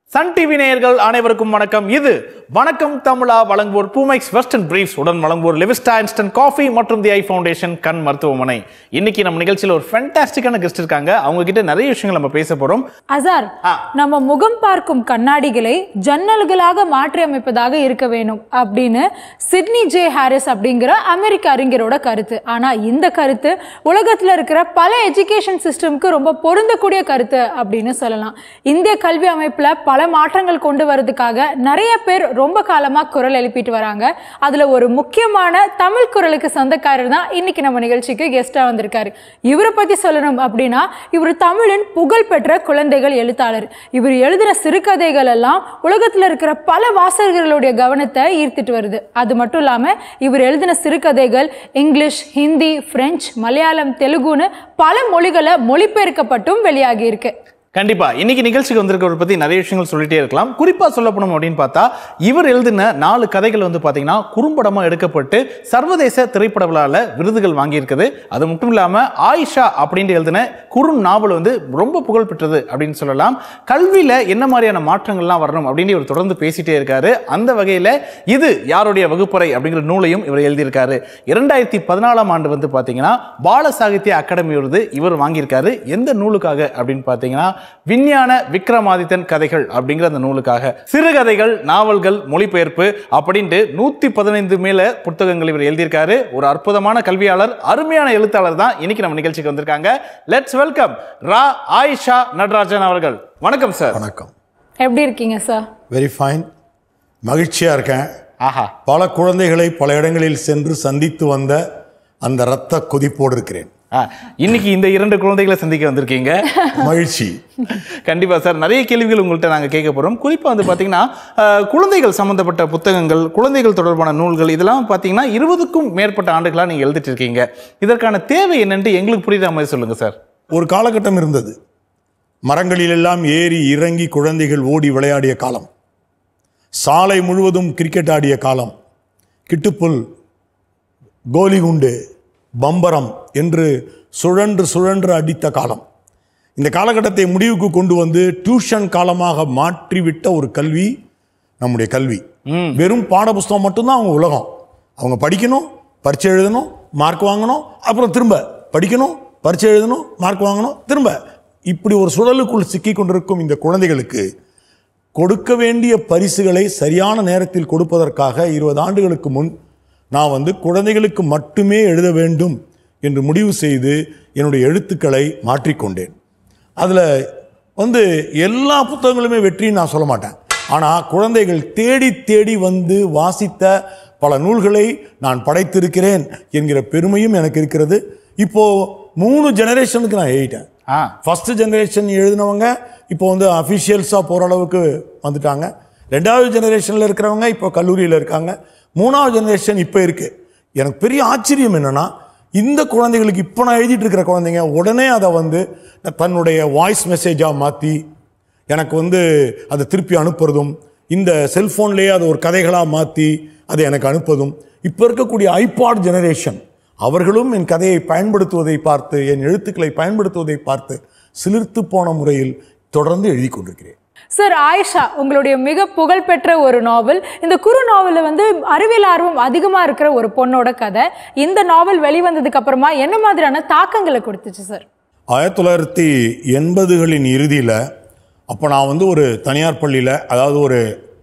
Sun TV நேயர்கள் அனைவருக்கும் வணக்கம் இது வணக்கம் தமிழா வழங்குவோர் பூமெக்ஸ் வெஸ்டர்ன் பிரீஃப்ஸ் உடன் வழங்குவோர் லிவிஸ்டா இன்ஸ்டன்ட் காஃபி மற்றும் தி ஐ ஃபவுண்டேஷன் கண் மருத்துவமனை இன்னைக்கு நம்ம நிகழ்ச்சியில் ஒரு ஃபென்டாஸ்டிக்கான கெஸ்ட் இருக்காங்க அவங்க கிட்ட நிறைய விஷயங்கள் நம்ம பேச போறோம் அசார் ஆ. நம்ம முகம் பார்க்கும் கண்ணாடிகளை ஜன்னல்களாக மாற்றி அமைப்பதாக இருக்க வேணும் அப்படின்னு சிட்னி ஜே ஹாரிஸ் அப்படிங்கிற அமெரிக்க அறிஞரோட கருத்து ஆனா இந்த கருத்து உலகத்துல இருக்கிற பல எஜுகேஷன் சிஸ்டம்க்கு ரொம்ப பொருந்தக்கூடிய கருத்து அப்படின்னு சொல்லலாம் இந்திய கல்வி அமைப்புல பல மாற்றங்கள் கொண்டு வரதுக்காக நிறைய பேர் ரொம்ப காலமா குரல் எழுப்பிட்டு வராங்க அதுல ஒரு முக்கியமான தமிழ் குரலுக்கு சொந்தக்காரர் தான் இன்னைக்கு நம்ம நிகழ்ச்சிக்கு கெஸ்டா வந்திருக்காரு இவரை பத்தி சொல்லணும் அப்படின்னா இவர் தமிழின் புகழ்பெற்ற குழந்தைகள் எழுத்தாளர் இவர் எழுதின சிறுகதைகள் எல்லாம் உலகத்துல இருக்கிற பல வாசகர்களுடைய கவனத்தை ஈர்த்துட்டு வருது அது மட்டும் இல்லாம இவர் எழுதின சிறுகதைகள் இங்கிலீஷ் ஹிந்தி பிரெஞ்சு மலையாளம் தெலுங்குன்னு பல மொழிகளை மொழிபெயர்க்கப்பட்டும் வெளியாகி இருக்கு கண்டிப்பா இன்னைக்கு நிகழ்ச்சிக்கு வந்திருக்கவர் பத்தி நிறைய விஷயங்கள் சொல்லிட்டே இருக்கலாம் குறிப்பா சொல்ல போனோம் அப்படின்னு பார்த்தா இவர் எழுதின நாலு கதைகள் வந்து பாத்தீங்கன்னா குறும்படமா எடுக்கப்பட்டு சர்வதேச திரைப்பட விழால விருதுகள் வாங்கியிருக்குது அது மட்டும் இல்லாம ஆயிஷா அப்படின்னு எழுதின குறு நாவல் வந்து ரொம்ப புகழ் பெற்றது அப்படின்னு சொல்லலாம் கல்வியில என்ன மாதிரியான மாற்றங்கள்லாம் வரணும் அப்படின்னு இவர் தொடர்ந்து பேசிட்டே இருக்காரு அந்த வகையில இது யாருடைய வகுப்பறை அப்படிங்கிற நூலையும் இவர் எழுதியிருக்காரு இரண்டாயிரத்தி பதினாலாம் ஆண்டு வந்து பாத்தீங்கன்னா பால சாகித்ய அகாடமி விருது இவர் வாங்கியிருக்காரு எந்த நூலுக்காக அப்படின்னு பார்த்தீங்கன்னா விஞ்ஞான விக்ரமாதித்தன் கதைகள் அப்படிங்கிற அந்த நூலுக்காக சிறுகதைகள் நாவல்கள் மொழிபெயர்ப்பு அப்படின்ட்டு நூத்தி பதினைந்து மேல புத்தகங்கள் இவர் எழுதியிருக்காரு ஒரு அற்புதமான கல்வியாளர் அருமையான எழுத்தாளர் தான் இன்னைக்கு நம்ம நிகழ்ச்சிக்கு வந்திருக்காங்க லெட்ஸ் வெல்கம் ரா ஆயிஷா நடராஜன் அவர்கள் வணக்கம் சார் வணக்கம் எப்படி இருக்கீங்க சார் வெரி ஃபைன் மகிழ்ச்சியாக இருக்கேன் ஆஹா பல குழந்தைகளை பல இடங்களில் சென்று சந்தித்து வந்த அந்த இரத்த கொதிப்போடு இருக்கிறேன் ஆ, இன்னைக்கு இந்த இரண்டு குழந்தைகளை சந்திக்க வந்திருக்கீங்க மகிழ்ச்சி கண்டிப்பா சார் நிறைய கேள்விகள் உங்கள்கிட்ட நாங்க கேட்க போறோம் குறிப்பா வந்து பாத்தீங்கன்னா அஹ், குழந்தைகள் சம்பந்தப்பட்ட புத்தகங்கள் குழந்தைகள் தொடர்பான நூல்கள் இதெல்லாம் பாத்தீங்கன்னா இருபதுக்கும் மேற்பட்ட ஆண்டுகளா நீங்க எழுதிட்டு இருக்கீங்க இதற்கான தேவை என்னன்ட்டு எங்களுக்கு புரியுற மாதிரி சொல்லுங்க சார் ஒரு காலகட்டம் இருந்தது மரங்களிலெல்லாம் ஏறி இறங்கி குழந்தைகள் ஓடி விளையாடிய காலம் சாலை முழுவதும் கிரிக்கெட் ஆடிய காலம் கிட்டுப்புல் கோலி குண்டு பம்பரம் என்று சுழன்று சுழன்று அடித்த காலம் இந்த காலகட்டத்தை முடிவுக்கு கொண்டு வந்து டியூஷன் காலமாக மாற்றிவிட்ட ஒரு கல்வி நம்முடைய கல்வி வெறும் பாடப்புஸ்தகம் மட்டும்தான் அவங்க உலகம் அவங்க படிக்கணும் பரீட்சை எழுதணும் மார்க் வாங்கணும் அப்புறம் திரும்ப படிக்கணும் பரீட்சை எழுதணும் மார்க் வாங்கணும் திரும்ப இப்படி ஒரு சுழலுக்குள் சிக்கி கொண்டிருக்கும் இந்த குழந்தைகளுக்கு கொடுக்க வேண்டிய பரிசுகளை சரியான நேரத்தில் கொடுப்பதற்காக இருபது ஆண்டுகளுக்கு முன் நான் வந்து குழந்தைகளுக்கு மட்டுமே எழுத வேண்டும் என்று முடிவு செய்து என்னுடைய எழுத்துக்களை மாற்றிக்கொண்டேன் அதில் வந்து எல்லா புத்தகங்களுமே வெற்றின்னு நான் சொல்ல மாட்டேன் ஆனால் குழந்தைகள் தேடி தேடி வந்து வாசித்த பல நூல்களை நான் படைத்திருக்கிறேன் என்கிற பெருமையும் எனக்கு இருக்கிறது இப்போ மூணு ஜெனரேஷனுக்கு நான் எழுதிட்டேன் ஆ ஃபர்ஸ்ட் ஜெனரேஷன் எழுதினவங்க இப்போ வந்து அஃபிஷியல்ஸாக போகிற அளவுக்கு வந்துட்டாங்க ரெண்டாவது ஜெனரேஷனில் இருக்கிறவங்க இப்போ கல்லூரியில் இருக்காங்க மூணாவது ஜெனரேஷன் இப்போ இருக்குது எனக்கு பெரிய ஆச்சரியம் என்னென்னா இந்த குழந்தைகளுக்கு இப்போ நான் எழுதிட்டு இருக்கிற குழந்தைங்க உடனே அதை வந்து தன்னுடைய வாய்ஸ் மெசேஜாக மாற்றி எனக்கு வந்து அதை திருப்பி அனுப்புறதும் இந்த செல்ஃபோன்லேயே அதை ஒரு கதைகளாக மாற்றி அதை எனக்கு அனுப்புவதும் இப்போ இருக்கக்கூடிய ஐபாட் ஜெனரேஷன் அவர்களும் என் கதையை பயன்படுத்துவதை பார்த்து என் எழுத்துக்களை பயன்படுத்துவதை பார்த்து சிலிர்த்து போன முறையில் தொடர்ந்து எழுதி கொண்டிருக்கிறேன் சார் ஆயிஷா உங்களுடைய மிக புகழ்பெற்ற ஒரு நாவல் இந்த குறு நாவலில் வந்து அறிவியல் ஆர்வம் அதிகமாக இருக்கிற ஒரு பொண்ணோட கதை இந்த நாவல் வெளிவந்ததுக்கு அப்புறமா என்ன மாதிரியான தாக்கங்களை கொடுத்துச்சு சார் ஆயிரத்தி தொள்ளாயிரத்தி எண்பதுகளின் இறுதியில் அப்போ நான் வந்து ஒரு தனியார் பள்ளியில் அதாவது ஒரு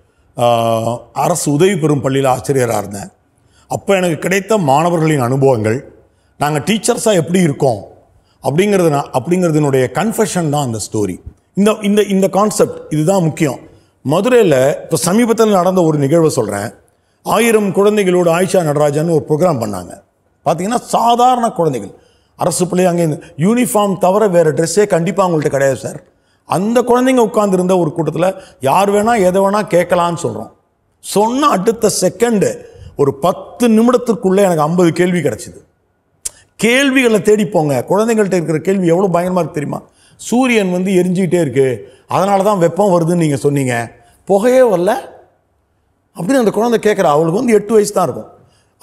ஆஹ், அரசு உதவி பெறும் பள்ளியில் ஆசிரியராக இருந்தேன் அப்போ எனக்கு கிடைத்த மாணவர்களின் அனுபவங்கள் நாங்கள் டீச்சர்ஸாக எப்படி இருக்கோம் அப்படிங்கிறது நான் அப்படிங்கிறதுனுடைய கன்ஃபெஷன் தான் அந்த ஸ்டோரி இந்த இந்த இந்த கான்செப்ட் இதுதான் முக்கியம் மதுரையில் இப்போ சமீபத்தில் நடந்த ஒரு நிகழ்வை சொல்கிறேன் ஆயிரம் குழந்தைகளோடு ஆயிஷா நடராஜன் ஒரு ப்ரோக்ராம் பண்ணாங்க பார்த்தீங்கன்னா சாதாரண குழந்தைகள் அரசு பள்ளி அங்கே யூனிஃபார்ம் தவிர வேறு ட்ரெஸ்ஸே கண்டிப்பாக அவங்கள்ட்ட கிடையாது சார் அந்த குழந்தைங்க உட்கார்ந்திருந்த ஒரு கூட்டத்தில் யார் வேணால் எதை வேணால் கேட்கலான்னு சொல்கிறோம் சொன்ன அடுத்த செகண்டு ஒரு பத்து நிமிடத்திற்குள்ளே எனக்கு ஐம்பது கேள்வி கிடச்சிது கேள்விகளை தேடி போங்க குழந்தைங்கள்ட்ட இருக்கிற கேள்வி எவ்வளோ பயங்கரமாக இருக்கு தெரியுமா சூரியன் வந்து எரிஞ்சுக்கிட்டே இருக்கு அதனால தான் வெப்பம் வருதுன்னு நீங்கள் சொன்னீங்க புகையே வரல அப்படின்னு அந்த குழந்தை கேட்குறா அவளுக்கு வந்து எட்டு வயசு தான் இருக்கும்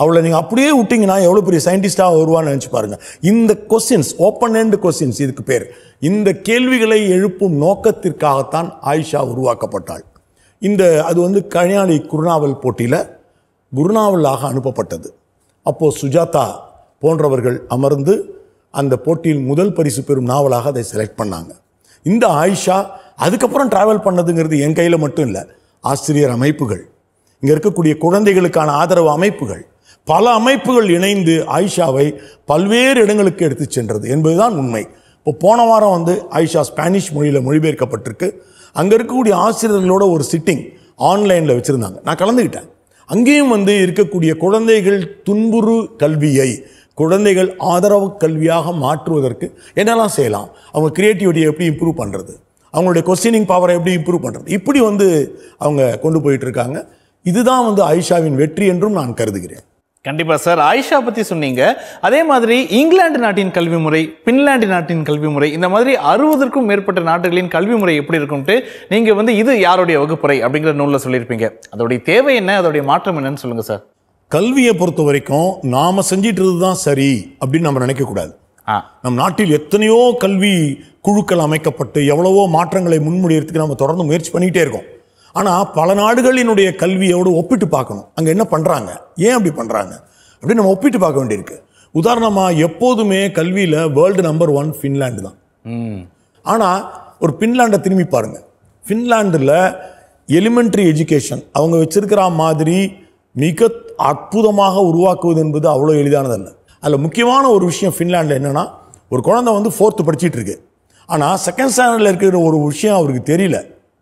அவளை நீங்கள் அப்படியே விட்டீங்கன்னா எவ்வளோ பெரிய சயின்டிஸ்டாக வருவான்னு நினச்சி பாருங்க இந்த கொஸ்டின்ஸ் ஓப்பன் எண்ட் கொஸ்டின்ஸ் இதுக்கு பேர் இந்த கேள்விகளை எழுப்பும் நோக்கத்திற்காகத்தான் ஆயிஷா உருவாக்கப்பட்டாள் இந்த அது வந்து கனியாளி குருநாவல் போட்டியில் குருநாவலாக அனுப்பப்பட்டது அப்போது சுஜாதா போன்றவர்கள் அமர்ந்து அந்த போட்டியில் முதல் பரிசு பெறும் நாவலாக அதை செலக்ட் பண்ணாங்க இந்த ஆயிஷா அதுக்கப்புறம் டிராவல் பண்ணதுங்கிறது என் கையில் மட்டும் இல்லை ஆசிரியர் அமைப்புகள் இங்கே இருக்கக்கூடிய குழந்தைகளுக்கான ஆதரவு அமைப்புகள் பல அமைப்புகள் இணைந்து ஆயிஷாவை பல்வேறு இடங்களுக்கு எடுத்து சென்றது என்பதுதான் உண்மை இப்போ போன வாரம் வந்து ஆயிஷா ஸ்பானிஷ் மொழியில் மொழிபெயர்க்கப்பட்டிருக்கு அங்கே இருக்கக்கூடிய ஆசிரியர்களோட ஒரு சிட்டிங் ஆன்லைனில் வச்சுருந்தாங்க நான் கலந்துக்கிட்டேன் அங்கேயும் வந்து இருக்கக்கூடிய குழந்தைகள் துன்புறு கல்வியை குழந்தைகள் ஆதரவு கல்வியாக மாற்றுவதற்கு என்னெல்லாம் செய்யலாம் அவங்க கிரியேட்டிவிட்டியை எப்படி இம்ப்ரூவ் பண்ணுறது அவங்களுடைய கொஸ்டினிங் பவரை எப்படி இம்ப்ரூவ் பண்ணுறது இப்படி வந்து அவங்க கொண்டு போயிட்டு இருக்காங்க இதுதான் வந்து ஆயிஷாவின் வெற்றி என்றும் நான் கருதுகிறேன் கண்டிப்பா சார் ஆயிஷா பத்தி சொன்னீங்க அதே மாதிரி இங்கிலாந்து நாட்டின் கல்வி முறை பின்லாந்து நாட்டின் கல்வி முறை இந்த மாதிரி அறுபதற்கும் மேற்பட்ட நாடுகளின் கல்வி முறை எப்படி இருக்கும்ட்டு நீங்க வந்து இது யாருடைய வகுப்புரை அப்படிங்கிற நூலில் சொல்லியிருப்பீங்க அதோடைய தேவை என்ன அதோடைய மாற்றம் என்னன்னு சொல்லுங்க சார் கல்வியை பொறுத்த வரைக்கும் நாம செஞ்சிட்டு தான் சரி அப்படின்னு நம்ம நினைக்கக்கூடாது ஆ நம் நாட்டில் எத்தனையோ கல்வி குழுக்கள் அமைக்கப்பட்டு எவ்வளவோ மாற்றங்களை முன்மொழியறதுக்கு நம்ம தொடர்ந்து முயற்சி பண்ணிக்கிட்டே இருக்கோம் ஆனால் பல நாடுகளினுடைய கல்வியோடு ஒப்பிட்டு பார்க்கணும் அங்கே என்ன பண்ணுறாங்க ஏன் அப்படி பண்ணுறாங்க அப்படின்னு நம்ம ஒப்பிட்டு பார்க்க வேண்டியிருக்கு உதாரணமாக எப்போதுமே கல்வியில் வேர்ல்டு நம்பர் ஒன் ஃபின்லாண்டு தான் ம் ஆனால் ஒரு ஃபின்லாண்டை திரும்பி பாருங்க ஃபின்லாண்டில் எலிமெண்ட்ரி எஜுகேஷன் அவங்க வச்சிருக்கிற மாதிரி மிக அற்புதமாக உருவாக்குவது என்பது அவ்வளோ எளிதானதல்ல அதில் முக்கியமான ஒரு விஷயம் ஃபின்லாண்டில் என்னன்னா ஒரு குழந்தை வந்து ஃபோர்த்து படிச்சிட்டு இருக்கு ஆனால் செகண்ட் ஸ்டாண்டர்டில் இருக்கிற ஒரு விஷயம் அவருக்கு தெரியல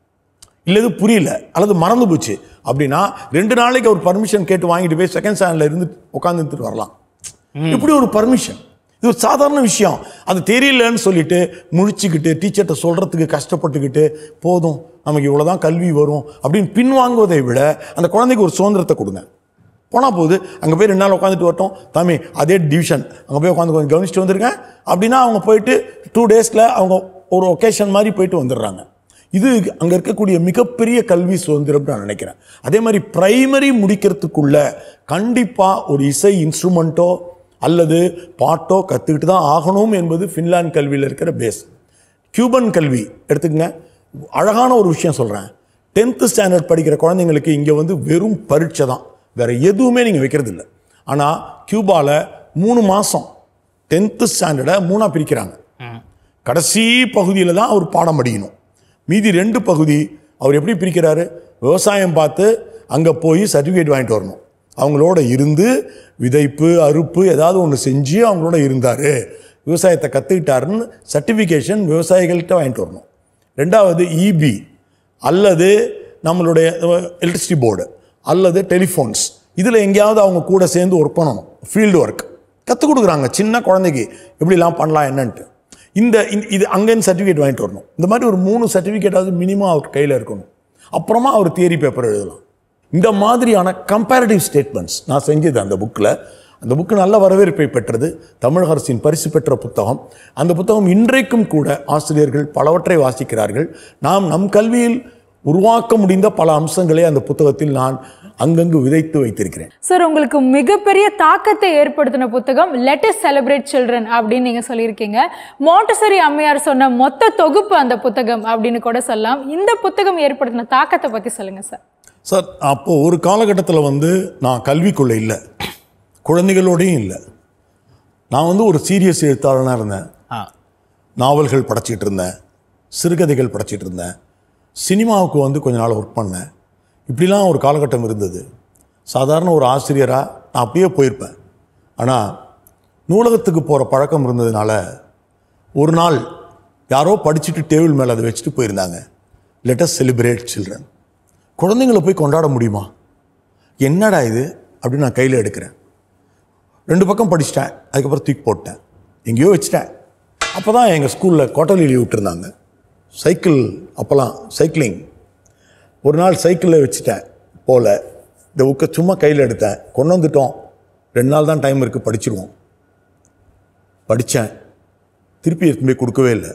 இல்லை இது புரியல அல்லது மறந்து போச்சு அப்படின்னா ரெண்டு நாளைக்கு அவர் பர்மிஷன் கேட்டு வாங்கிட்டு போய் செகண்ட் ஸ்டாண்டர்ட்ல இருந்து உட்காந்துட்டு வரலாம் இப்படி ஒரு பர்மிஷன் இது ஒரு சாதாரண விஷயம் அது தெரியலன்னு சொல்லிட்டு முழிச்சுக்கிட்டு டீச்சர்கிட்ட சொல்றதுக்கு கஷ்டப்பட்டுக்கிட்டு போதும் நமக்கு இவ்வளவுதான் கல்வி வரும் அப்படின்னு பின்வாங்குவதை விட அந்த குழந்தைக்கு ஒரு சுதந்திரத்தை கொடுங்க போனால் போகுது அங்கே போய் ரெண்டு நாள் உட்காந்துட்டு வரட்டும் தம்பி அதே டிவிஷன் அங்கே போய் உட்காந்து கொஞ்சம் கவனிச்சுட்டு வந்துருங்க அப்படின்னா அவங்க போயிட்டு டூ டேஸில் அவங்க ஒரு ஒகேஷன் மாதிரி போயிட்டு வந்துடுறாங்க இது அங்கே இருக்கக்கூடிய மிகப்பெரிய கல்வி சுதந்திரம் நான் நினைக்கிறேன் அதே மாதிரி பிரைமரி முடிக்கிறதுக்குள்ள கண்டிப்பாக ஒரு இசை இன்ஸ்ட்ருமெண்ட்டோ அல்லது பாட்டோ கற்றுக்கிட்டு தான் ஆகணும் என்பது ஃபின்லாந்து கல்வியில் இருக்கிற பேஸ் கியூபன் கல்வி எடுத்துக்கங்க அழகான ஒரு விஷயம் சொல்கிறேன் டென்த்து ஸ்டாண்டர்ட் படிக்கிற குழந்தைங்களுக்கு இங்கே வந்து வெறும் பரீட்சை தான் வேற எதுவுமே நீங்கள் வைக்கிறது இல்லை ஆனால் கியூபாவில் மூணு மாதம் டென்த்து ஸ்டாண்டர்டை மூணாக பிரிக்கிறாங்க கடைசி பகுதியில் தான் அவர் பாடம் படிக்கணும் மீதி ரெண்டு பகுதி அவர் எப்படி பிரிக்கிறாரு விவசாயம் பார்த்து அங்கே போய் சர்டிஃபிகேட் வாங்கிட்டு வரணும் அவங்களோட இருந்து விதைப்பு அறுப்பு ஏதாவது ஒன்று செஞ்சு அவங்களோட இருந்தார் விவசாயத்தை கற்றுக்கிட்டாருன்னு சர்டிஃபிகேஷன் விவசாயிகள்கிட்ட வாங்கிட்டு வரணும் ரெண்டாவது இபி அல்லது நம்மளுடைய எலக்ட்ரிசிட்டி போர்டு அல்லது டெலிஃபோன்ஸ் இதில் எங்கேயாவது அவங்க கூட சேர்ந்து ஒர்க் பண்ணணும் ஃபீல்டு ஒர்க் கற்றுக் கொடுக்குறாங்க சின்ன குழந்தைக்கு எப்படிலாம் பண்ணலாம் என்னன்ட்டு இந்த இந்த- இது அங்கேருந்து சர்டிஃபிகேட் வாங்கிட்டு வரணும் இந்த மாதிரி ஒரு மூணு சர்டிஃபிகேட்டாவது மினிமம் அவர் கையில் இருக்கணும் அப்புறமா அவர் தியரி பேப்பர் எழுதலாம் இந்த மாதிரியான கம்பேரிட்டிவ் ஸ்டேட்மெண்ட்ஸ் நான் செஞ்சது அந்த புக்கில் அந்த புக்கு நல்ல வரவேற்பை பெற்றது தமிழக அரசின் பரிசு பெற்ற புத்தகம் அந்த புத்தகம் இன்றைக்கும் கூட ஆசிரியர்கள் பலவற்றை வாசிக்கிறார்கள் நாம் நம் கல்வியில் உருவாக்க முடிந்த பல அம்சங்களை அந்த புத்தகத்தில் நான் அங்கங்கு விதைத்து வைத்திருக்கிறேன் சார் உங்களுக்கு மிகப்பெரிய தாக்கத்தை ஏற்படுத்தின புத்தகம் லெட்டஸ் செலிப்ரேட் சில்ட்ரன் அப்படின்னு நீங்க சொல்லியிருக்கீங்க மோட்டசரி அம்மையார் சொன்ன மொத்த தொகுப்பு அந்த புத்தகம் அப்படின்னு கூட சொல்லலாம் இந்த புத்தகம் ஏற்படுத்தின தாக்கத்தை பத்தி சொல்லுங்க சார் சார் அப்போது ஒரு காலகட்டத்தில் வந்து நான் கல்விக்குள்ளே இல்லை குழந்தைகளோடையும் இல்லை நான் வந்து ஒரு சீரியஸ் எழுத்தாளனாக இருந்தேன் ஆ நாவல்கள் படைச்சிட்டு இருந்தேன் சிறுகதைகள் படைச்சிட்டு இருந்தேன் சினிமாவுக்கு வந்து கொஞ்ச நாள் ஒர்க் பண்ணேன் இப்படிலாம் ஒரு காலகட்டம் இருந்தது சாதாரண ஒரு ஆசிரியராக நான் அப்படியே போயிருப்பேன் ஆனால் நூலகத்துக்கு போகிற பழக்கம் இருந்ததுனால ஒரு நாள் யாரோ படிச்சுட்டு டேபிள் மேலே அதை வச்சுட்டு போயிருந்தாங்க லெட்டஸ் செலிப்ரேட் சில்ட்ரன் குழந்தைங்களை போய் கொண்டாட முடியுமா என்னடா இது அப்படின்னு நான் கையில் எடுக்கிறேன் ரெண்டு பக்கம் படிச்சிட்டேன் அதுக்கப்புறம் தூக்கி போட்டேன் எங்கேயோ வச்சுட்டேன் அப்போ தான் எங்கள் ஸ்கூலில் குவார்டர்லி லீவ் விட்டுருந்தாங்க சைக்கிள் அப்போல்லாம் சைக்கிளிங் ஒரு நாள் சைக்கிளில் வச்சுட்டேன் போல இந்த புக்கை சும்மா கையில் எடுத்தேன் கொண்டு வந்துட்டோம் ரெண்டு நாள் தான் டைம் இருக்குது படிச்சிருவோம் படித்தேன் திருப்பி எடுத்துன்னு போய் கொடுக்கவே இல்லை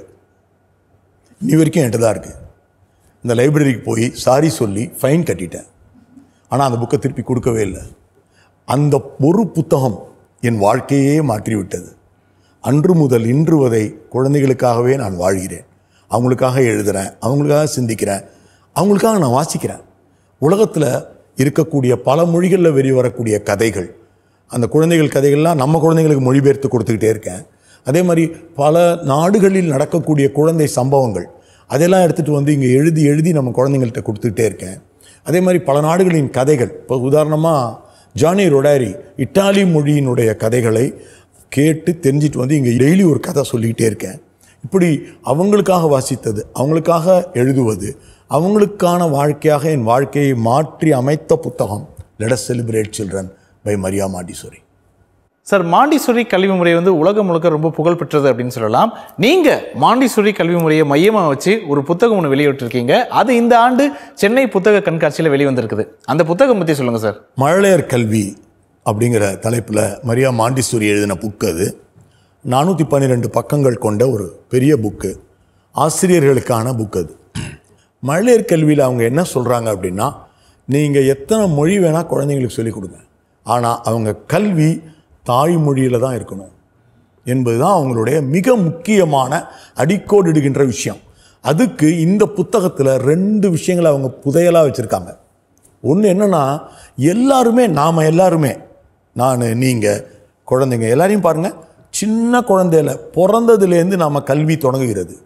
இன்னி வரைக்கும் என்கிட்ட தான் இருக்குது இந்த லைப்ரரிக்கு போய் சாரி சொல்லி ஃபைன் கட்டிட்டேன் ஆனால் அந்த புக்கை திருப்பி கொடுக்கவே இல்லை அந்த ஒரு புத்தகம் என் வாழ்க்கையே மாற்றிவிட்டது அன்று முதல் இன்று வரை குழந்தைகளுக்காகவே நான் வாழ்கிறேன் அவங்களுக்காக எழுதுகிறேன் அவங்களுக்காக சிந்திக்கிறேன் அவங்களுக்காக நான் வாசிக்கிறேன் உலகத்தில் இருக்கக்கூடிய பல மொழிகளில் வெளிவரக்கூடிய கதைகள் அந்த குழந்தைகள் கதைகள்லாம் நம்ம குழந்தைங்களுக்கு மொழிபெயர்த்து கொடுத்துக்கிட்டே இருக்கேன் அதே மாதிரி பல நாடுகளில் நடக்கக்கூடிய குழந்தை சம்பவங்கள் அதெல்லாம் எடுத்துகிட்டு வந்து இங்கே எழுதி எழுதி நம்ம குழந்தைங்கள்ட்ட கொடுத்துக்கிட்டே இருக்கேன் அதே மாதிரி பல நாடுகளின் கதைகள் இப்போ உதாரணமாக ஜானி ரொடாரி இட்டாலி மொழியினுடைய கதைகளை கேட்டு தெரிஞ்சிட்டு வந்து இங்கே டெய்லி ஒரு கதை சொல்லிக்கிட்டே இருக்கேன் இப்படி அவங்களுக்காக வாசித்தது அவங்களுக்காக எழுதுவது அவங்களுக்கான வாழ்க்கையாக என் வாழ்க்கையை மாற்றி அமைத்த புத்தகம் let us celebrate children by Maria Montessori sir Montessori கல்வி முறை வந்து உலகம் முழுக்க ரொம்ப புகழ் பெற்றது அப்படின்னு சொல்லலாம் நீங்க மாண்டிசோரி கல்வி முறையை மையமாக வச்சு ஒரு புத்தகம் ஒன்று வெளியிட்டிருக்கீங்க அது இந்த ஆண்டு சென்னை புத்தக கண்காட்சியில் வெளிவந்திருக்குது அந்த புத்தகம் பற்றி சொல்லுங்க சார் மழலையர் கல்வி அப்படிங்கிற தலைப்பில் மரியா மாண்டிசூரி எழுதின புக்கு அது நானூற்றி பன்னிரெண்டு பக்கங்கள் கொண்ட ஒரு பெரிய புக்கு ஆசிரியர்களுக்கான புக் அது மழலையர் கல்வியில் அவங்க என்ன சொல்கிறாங்க அப்படின்னா நீங்கள் எத்தனை மொழி வேணால் குழந்தைங்களுக்கு சொல்லிக் கொடுங்க ஆனால் அவங்க கல்வி தாய்மொழியில் தான் இருக்கணும் என்பது தான் அவங்களுடைய மிக முக்கியமான அடிக்கோடிடுகின்ற விஷயம் அதுக்கு இந்த புத்தகத்தில் ரெண்டு விஷயங்களை அவங்க புதையலாக வச்சுருக்காங்க ஒன்று என்னன்னா எல்லாருமே நாம் எல்லாருமே நான் நீங்கள் குழந்தைங்க எல்லாரையும் பாருங்கள் சின்ன குழந்தையில பிறந்ததுலேருந்து நாம் கல்வி தொடங்குகிறது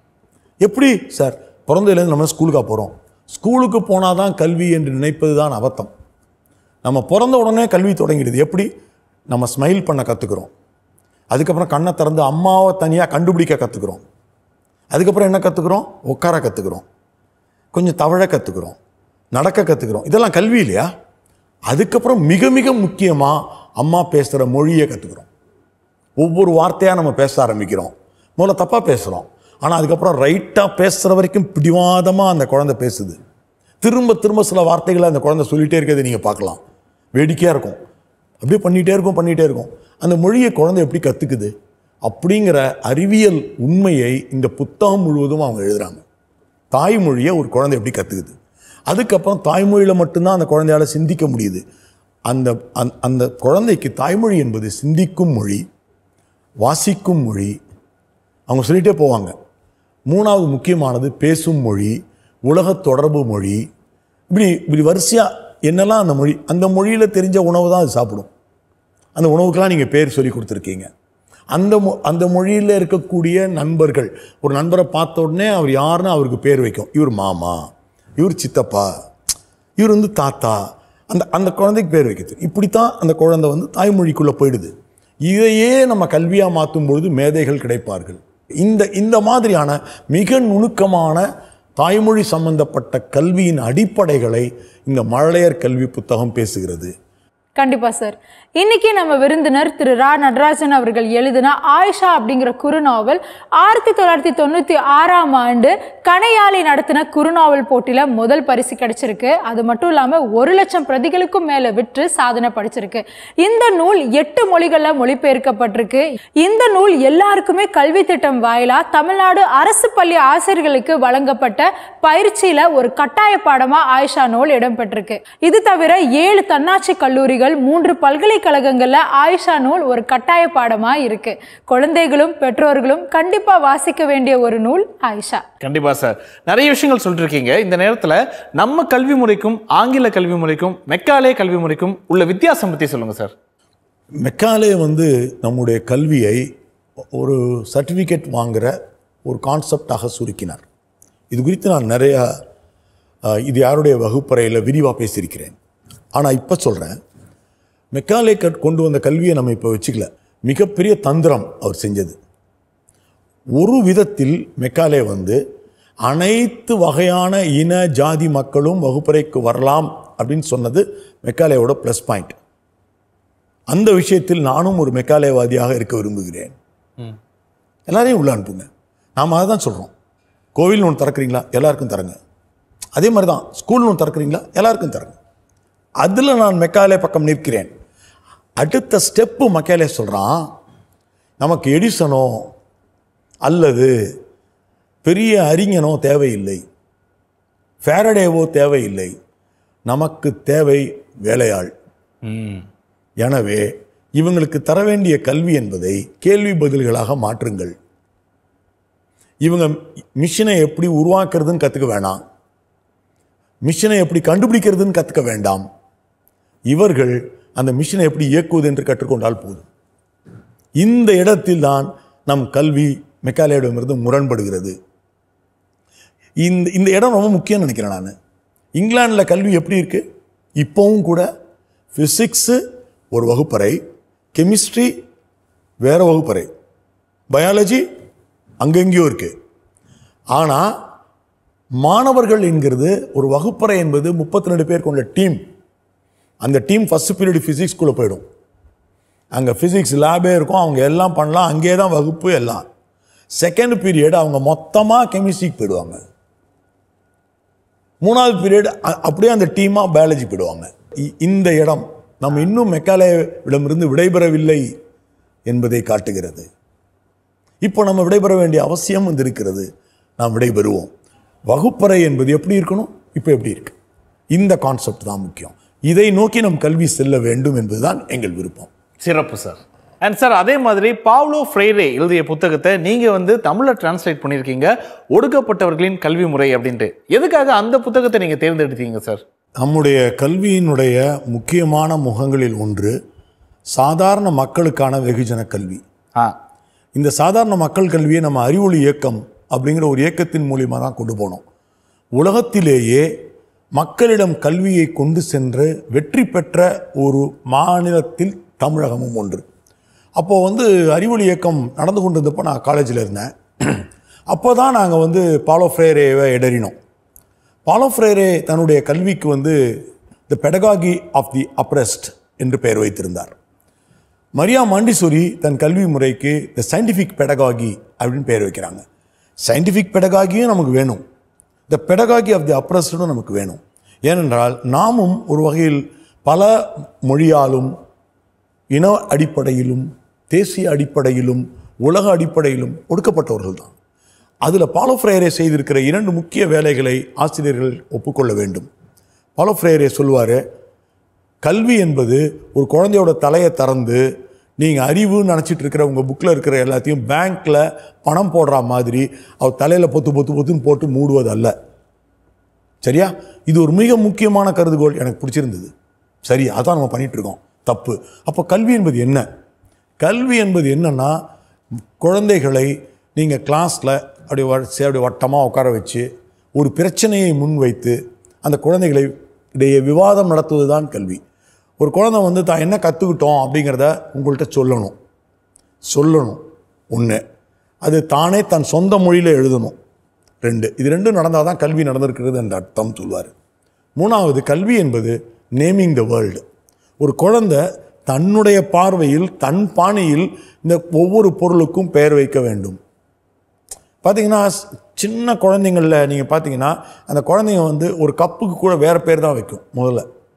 எப்படி சார் பிறந்ததுலேருந்து நம்ம ஸ்கூலுக்காக போகிறோம் ஸ்கூலுக்கு போனால் தான் கல்வி என்று நினைப்பது தான் அபத்தம் நம்ம பிறந்த உடனே கல்வி தொடங்கிடுது எப்படி நம்ம ஸ்மைல் பண்ண கற்றுக்குறோம் அதுக்கப்புறம் கண்ணை திறந்து அம்மாவை தனியாக கண்டுபிடிக்க கற்றுக்குறோம் அதுக்கப்புறம் என்ன கற்றுக்குறோம் உட்கார கற்றுக்குறோம் கொஞ்சம் தவழ கற்றுக்குறோம் நடக்க கற்றுக்குறோம் இதெல்லாம் கல்வி இல்லையா அதுக்கப்புறம் மிக மிக முக்கியமாக அம்மா பேசுகிற மொழியை கற்றுக்குறோம் ஒவ்வொரு வார்த்தையாக நம்ம பேச ஆரம்பிக்கிறோம் முதல்ல தப்பாக பேசுகிறோம் ஆனால் அதுக்கப்புறம் ரைட்டாக பேசுகிற வரைக்கும் பிடிவாதமாக அந்த குழந்தை பேசுது திரும்ப திரும்ப சில வார்த்தைகளை அந்த குழந்தை சொல்லிகிட்டே இருக்கிறது நீங்கள் பார்க்கலாம் வேடிக்கையாக இருக்கும் அப்படியே பண்ணிகிட்டே இருக்கும் பண்ணிகிட்டே இருக்கும் அந்த மொழியை குழந்தை எப்படி கற்றுக்குது அப்படிங்கிற அறிவியல் உண்மையை இந்த புத்தகம் முழுவதும் அவங்க எழுதுகிறாங்க தாய்மொழியை ஒரு குழந்தை எப்படி கற்றுக்குது அதுக்கப்புறம் தாய்மொழியில் மட்டும்தான் அந்த குழந்தையால சிந்திக்க முடியுது அந்த அந்த- அந்த குழந்தைக்கு தாய்மொழி என்பது சிந்திக்கும் மொழி வாசிக்கும் மொழி அவங்க சொல்லிகிட்டே போவாங்க மூணாவது முக்கியமானது பேசும் மொழி உலகத் தொடர்பு மொழி இப்படி இப்படி வரிசையாக என்னெல்லாம் அந்த மொழி அந்த மொழியில் தெரிஞ்ச உணவு தான் அது சாப்பிடும் அந்த உணவுக்கெல்லாம் நீங்கள் பேர் சொல்லி கொடுத்துருக்கீங்க அந்த மொ அந்த மொழியில் இருக்கக்கூடிய நண்பர்கள் ஒரு நண்பரை பார்த்த உடனே அவர் யாருன்னு அவருக்கு பேர் வைக்கும் இவர் மாமா இவர் சித்தப்பா இவர் வந்து தாத்தா அந்த அந்த குழந்தைக்கு பேர் வைக்கிறது இப்படித்தான் அந்த குழந்தை வந்து தாய்மொழிக்குள்ளே போயிடுது இதையே நம்ம கல்வியாக மாற்றும் பொழுது மேதைகள் கிடைப்பார்கள் இந்த இந்த மாதிரியான மிக நுணுக்கமான தாய்மொழி சம்பந்தப்பட்ட கல்வியின் அடிப்படைகளை இந்த மழலையர் கல்வி புத்தகம் பேசுகிறது கண்டிப்பா சார் இன்னைக்கு நம்ம விருந்தினர் திரு ரா நடராஜன் அவர்கள் எழுதின ஆயிஷா அப்படிங்கிற குறுநாவல் ஆயிரத்தி தொள்ளாயிரத்தி தொண்ணூத்தி ஆறாம் ஆண்டு கனையாளி நடத்தின குறுநாவல் போட்டியில முதல் பரிசு கிடைச்சிருக்கு அது மட்டும் இல்லாம ஒரு லட்சம் பிரதிகளுக்கும் மேல விற்று சாதனை படிச்சிருக்கு இந்த நூல் எட்டு மொழிகள்ல மொழிபெயர்க்கப்பட்டிருக்கு இந்த நூல் எல்லாருக்குமே கல்வி திட்டம் வாயிலா தமிழ்நாடு அரசு பள்ளி ஆசிரியர்களுக்கு வழங்கப்பட்ட பயிற்சியில ஒரு கட்டாய பாடமா ஆயிஷா நூல் இடம்பெற்றிருக்கு இது தவிர ஏழு தன்னாட்சி கல்லூரிகள் மூன்று பல்கலைக்கழகங்கள்ல ஆயிஷா நூல் ஒரு கட்டாய பாடமா இருக்கு குழந்தைகளும் பெற்றோர்களும் கண்டிப்பா வாசிக்க வேண்டிய ஒரு நூல் ஆயிஷா கண்டிப்பா சார் நிறைய விஷயங்கள் சொல்லிட்டு இருக்கீங்க இந்த நேரத்துல நம்ம கல்வி முறைக்கும் ஆங்கில கல்வி முறைக்கும் மெக்காலே கல்வி முறைக்கும் உள்ள வித்தியாசம் பத்தி சொல்லுங்க சார் மெக்காலே வந்து நம்முடைய கல்வியை ஒரு சர்டிஃபிகேட் வாங்குற ஒரு கான்செப்டாக சுருக்கினார் இது குறித்து நான் நிறைய அஹ், இது யாருடைய வகுப்பறையில் விரிவாக பேசியிருக்கிறேன் ஆனால் இப்போ சொல்கிறேன் மெக்காலே கட் கொண்டு வந்த கல்வியை நம்ம இப்போ வச்சுக்கல மிகப்பெரிய தந்திரம் அவர் செஞ்சது ஒரு விதத்தில் மெக்காலே வந்து அனைத்து வகையான இன ஜாதி மக்களும் வகுப்பறைக்கு வரலாம் அப்படின்னு சொன்னது மெக்காலேயோட ப்ளஸ் பாயிண்ட் அந்த விஷயத்தில் நானும் ஒரு மெக்காலேவாதியாக இருக்க விரும்புகிறேன் எல்லாரையும் உள்ள அனுப்புங்க நாம் அதை தான் சொல்கிறோம் கோவில் ஒன்று திறக்கிறீங்களா எல்லாருக்கும் தரங்க அதே மாதிரி தான் ஸ்கூல் ஒன்று திறக்கிறீங்களா எல்லாருக்கும் தரங்க அதில் நான் மெக்காலே பக்கம் நிற்கிறேன் அடுத்த ஸ்டெப்பு மெக்காலே சொல்கிறான் நமக்கு எடிசனோ அல்லது பெரிய அறிஞனோ தேவையில்லை ஃபேரடேவோ தேவையில்லை நமக்கு தேவை வேலையாள் எனவே இவங்களுக்கு தர வேண்டிய கல்வி என்பதை கேள்வி பதில்களாக மாற்றுங்கள் இவங்க மிஷினை எப்படி உருவாக்குறதுன்னு கற்றுக்க வேணாம் மிஷினை எப்படி கண்டுபிடிக்கிறதுன்னு கற்றுக்க வேண்டாம் இவர்கள் அந்த மிஷினை எப்படி இயக்குவது என்று கற்றுக்கொண்டால் போதும் இந்த இடத்தில் தான் நம் கல்வி மெக்காலேயிடமிருந்து முரண்படுகிறது இந்த இந்த இடம் ரொம்ப முக்கியம்னு நினைக்கிறேன் நான் இங்கிலாந்தில் கல்வி எப்படி இருக்கு இப்போவும் கூட ஃபிசிக்ஸு ஒரு வகுப்பறை கெமிஸ்ட்ரி வேற வகுப்பறை பயாலஜி அங்கெங்கேயோ இருக்கு ஆனால் மாணவர்கள் என்கிறது ஒரு வகுப்பறை என்பது முப்பத்தி ரெண்டு பேர் கொண்ட டீம் அந்த டீம் ஃபஸ்ட் பீரியட் ஃபிசிக்ஸ்குள்ளே போயிடும் அங்கே ஃபிசிக்ஸ் லேபே இருக்கும் அவங்க எல்லாம் பண்ணலாம் அங்கேயே தான் வகுப்பு எல்லாம் செகண்ட் பீரியட் அவங்க மொத்தமாக கெமிஸ்ட்ரிக்கு போயிடுவாங்க மூணாவது பீரியட் அப்படியே அந்த டீமாக பயாலஜி போயிடுவாங்க இ- இந்த இடம் நம்ம இன்னும் மெக்காலேவிடமிருந்து விடைபெறவில்லை என்பதை காட்டுகிறது இப்போ நம்ம விடைபெற வேண்டிய அவசியம் வந்து இருக்கிறது நாம் விடைபெறுவோம் வகுப்பறை என்பது எப்படி இருக்கணும் இப்போ எப்படி இருக்கு இந்த கான்செப்ட் தான் முக்கியம் இதை நோக்கி நம் கல்வி செல்ல வேண்டும் என்பதுதான் எங்கள் விருப்பம் சிறப்பு சார் அண்ட் சார் அதே மாதிரி பாவ்லோ ஃப்ரைரே எழுதிய புத்தகத்தை நீங்க வந்து தமிழ்ல டிரான்ஸ்லேட் பண்ணியிருக்கீங்க ஒடுக்கப்பட்டவர்களின் கல்வி முறை அப்படின்ட்டு எதுக்காக அந்த புத்தகத்தை நீங்க தேர்ந்தெடுத்தீங்க சார் நம்முடைய கல்வியினுடைய முக்கியமான முகங்களில் ஒன்று சாதாரண மக்களுக்கான வெகுஜன கல்வி ஆ இந்த சாதாரண மக்கள் கல்வியை நம்ம அறிவொளி இயக்கம் அப்படிங்கிற ஒரு இயக்கத்தின் மூலியமாக தான் கொண்டு போனோம் உலகத்திலேயே மக்களிடம் கல்வியை கொண்டு சென்று வெற்றி பெற்ற ஒரு மாநிலத்தில் தமிழகமும் ஒன்று அப்போ வந்து அறிவொளி இயக்கம் நடந்து கொண்டு இருந்தப்போ நான் காலேஜில் இருந்தேன் அப்போ தான் நாங்கள் வந்து பாலோ ஃப்ரேரேவை இடறினோம் பாலோ ஃப்ரேரே தன்னுடைய கல்விக்கு வந்து the pedagogy of the oppressed என்று பெயர் வைத்திருந்தார் மரியா மாண்டிசோரி தன் கல்வி முறைக்கு த சயின்டிஃபிக் பெடகாகி அப்படின்னு பெயர் வைக்கிறாங்க சயின்டிஃபிக் பெடகாகியும் நமக்கு வேணும் த பெடகாகி ஆஃப் தி அப்ரஸ்டும் நமக்கு வேணும் ஏனென்றால் நாமும் ஒரு வகையில் பல மொழியாலும் இன அடிப்படையிலும் தேசிய அடிப்படையிலும் உலக அடிப்படையிலும் ஒடுக்கப்பட்டவர்கள் தான் அதில் பாலோ ஃப்ரேரே செய்திருக்கிற இரண்டு முக்கிய வேலைகளை ஆசிரியர்கள் ஒப்புக்கொள்ள வேண்டும் பாலோ ஃப்ரேரே சொல்லுவார் கல்வி என்பது ஒரு குழந்தையோட தலையை திறந்து நீங்கள் அறிவுன்னு நினச்சிட்டு இருக்கிற உங்கள் புக்கில் இருக்கிற எல்லாத்தையும் பேங்க்கில் பணம் போடுற மாதிரி அவர் தலையில் பொத்து பொத்து பொத்துன்னு போட்டு மூடுவது அல்ல சரியா இது ஒரு மிக முக்கியமான கருதுகோள் எனக்கு பிடிச்சிருந்தது சரி அதான் நம்ம பண்ணிட்டு இருக்கோம் தப்பு அப்போ கல்வி என்பது என்ன கல்வி என்பது என்னன்னா குழந்தைகளை நீங்கள் கிளாஸில் அப்படி வரிசை அப்படி வட்டமாக உட்கார வச்சு ஒரு பிரச்சனையை முன்வைத்து அந்த குழந்தைகளை இடையே விவாதம் நடத்துவது தான் கல்வி ஒரு குழந்தை வந்து தான் என்ன கற்றுக்கிட்டோம் அப்படிங்கிறத உங்கள்கிட்ட சொல்லணும் சொல்லணும் ஒன்று அது தானே தன் சொந்த மொழியில் எழுதணும் ரெண்டு இது ரெண்டும் நடந்தால் தான் கல்வி நடந்திருக்கிறது என்ற அர்த்தம் சொல்வார் மூணாவது கல்வி என்பது நேமிங் த வேர்ல்டு ஒரு குழந்தை தன்னுடைய பார்வையில் தன் பாணியில் இந்த ஒவ்வொரு பொருளுக்கும் பெயர் வைக்க வேண்டும் பார்த்தீங்கன்னா ஸ்- சின்ன குழந்தைங்களில் நீங்கள் பார்த்தீங்கன்னா அந்த குழந்தைங்க வந்து ஒரு கப்புக்கு கூட வேறு பேர் தான் வைக்கும் முதல்ல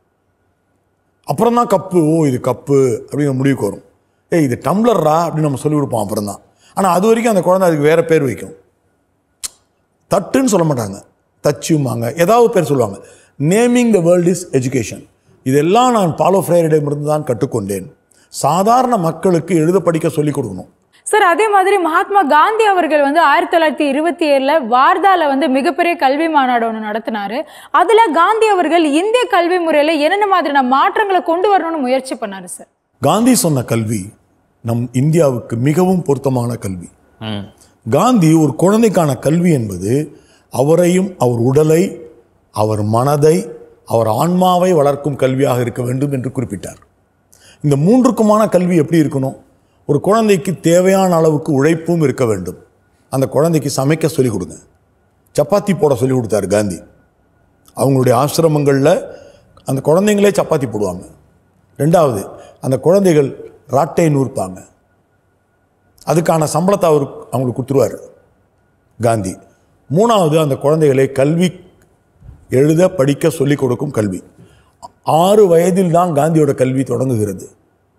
அப்புறம் தான் கப்பு ஓ இது கப்பு அப்படிங்கிற முடிவுக்கு வரும் ஏய் இது டம்ளர்ரா அப்படின்னு நம்ம சொல்லி கொடுப்போம் அப்புறம் தான் ஆனால் அது வரைக்கும் அந்த குழந்தை அதுக்கு வேறு பேர் வைக்கும் தட்டுன்னு சொல்ல மாட்டாங்க தச்சுமாங்க ஏதாவது பேர் சொல்லுவாங்க naming the world is education இதெல்லாம் நான் பாலோ ஃப்ரேயரிடமிருந்து தான் கற்றுக்கொண்டேன் சாதாரண மக்களுக்கு எழுத படிக்க சொல்லிக் கொடுக்கணும் சார் அதே மாதிரி மகாத்மா காந்தி அவர்கள் வந்து ஆயிரத்தி தொள்ளாயிரத்தி இருபத்தி ஏழுல வார்தால வந்து மிகப்பெரிய கல்வி மாநாடு ஒன்று நடத்தினாரு அதுல காந்தி அவர்கள் இந்திய கல்வி முறையில என்னென்ன மாதிரியான மாற்றங்களை கொண்டு வரணும்னு முயற்சி பண்ணாரு சார் காந்தி சொன்ன கல்வி நம் இந்தியாவுக்கு மிகவும் பொருத்தமான கல்வி காந்தி ஒரு குழந்தைக்கான கல்வி என்பது அவரையும் அவர் உடலை அவர் மனதை அவர் ஆன்மாவை வளர்க்கும் கல்வியாக இருக்க வேண்டும் என்று குறிப்பிட்டார் இந்த மூன்றுக்குமான கல்வி எப்படி இருக்கணும் ஒரு குழந்தைக்கு தேவையான அளவுக்கு உழைப்பும் இருக்க வேண்டும் அந்த குழந்தைக்கு சமைக்க சொல்லிக் கொடுங்க சப்பாத்தி போட சொல்லிக் கொடுத்தாரு காந்தி அவங்களுடைய ஆசிரமங்களில் அந்த குழந்தைங்களே சப்பாத்தி போடுவாங்க ரெண்டாவது அந்த குழந்தைகள் ராட்டை நூற்பாங்க அதுக்கான சம்பளத்தை அவர் அவங்களுக்கு கொடுத்துருவார் காந்தி மூணாவது அந்த குழந்தைகளை கல்வி எழுத படிக்க சொல்லிக் கொடுக்கும் கல்வி ஆறு வயதில் தான் காந்தியோட கல்வி தொடங்குகிறது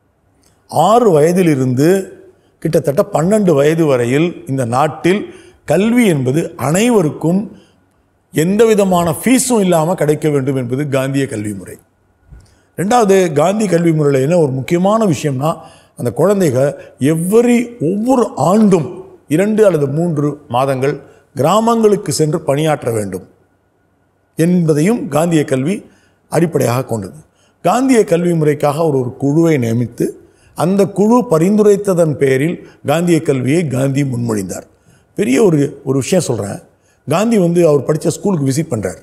ஆறு வயதிலிருந்து கிட்டத்தட்ட பன்னெண்டு வயது வரையில் இந்த நாட்டில் கல்வி என்பது அனைவருக்கும் எந்த விதமான ஃபீஸும் இல்லாமல் கிடைக்க வேண்டும் என்பது காந்திய கல்வி முறை ரெண்டாவது காந்தி கல்வி முறையில் என்ன ஒரு முக்கியமான விஷயம்னா அந்த குழந்தைகள் எவ்வரி ஒவ்வொரு ஆண்டும் இரண்டு அல்லது மூன்று மாதங்கள் கிராமங்களுக்கு சென்று பணியாற்ற வேண்டும் என்பதையும் காந்திய கல்வி அடிப்படையாக கொண்டது காந்திய கல்வி முறைக்காக ஒரு ஒரு குழுவை நியமித்து அந்த குழு பரிந்துரைத்ததன் பேரில் காந்திய கல்வியை காந்தி முன்மொழிந்தார் பெரிய ஒரு ஒரு விஷயம் சொல்கிறேன் காந்தி வந்து அவர் படித்த ஸ்கூலுக்கு விசிட் பண்ணுறார்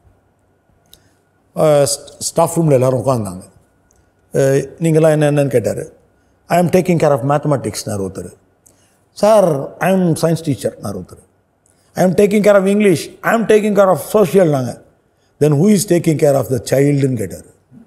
ஸ்டாஃப் ரூமில் எல்லாரும் உட்காந்தாங்க நீங்களாம் என்ன என்னன்னு கேட்டார் ஐ ஆம் டேக்கிங் கேர் ஆஃப் மேத்தமெட்டிக்ஸ்னார் ஒருத்தர் சார் ஐ ஆம் சயின்ஸ் டீச்சர்னார் ஒருத்தர் I am taking care of English I am taking care of social நாங்கள் then who is taking care of the சைல்டுன்னு கேட்டார்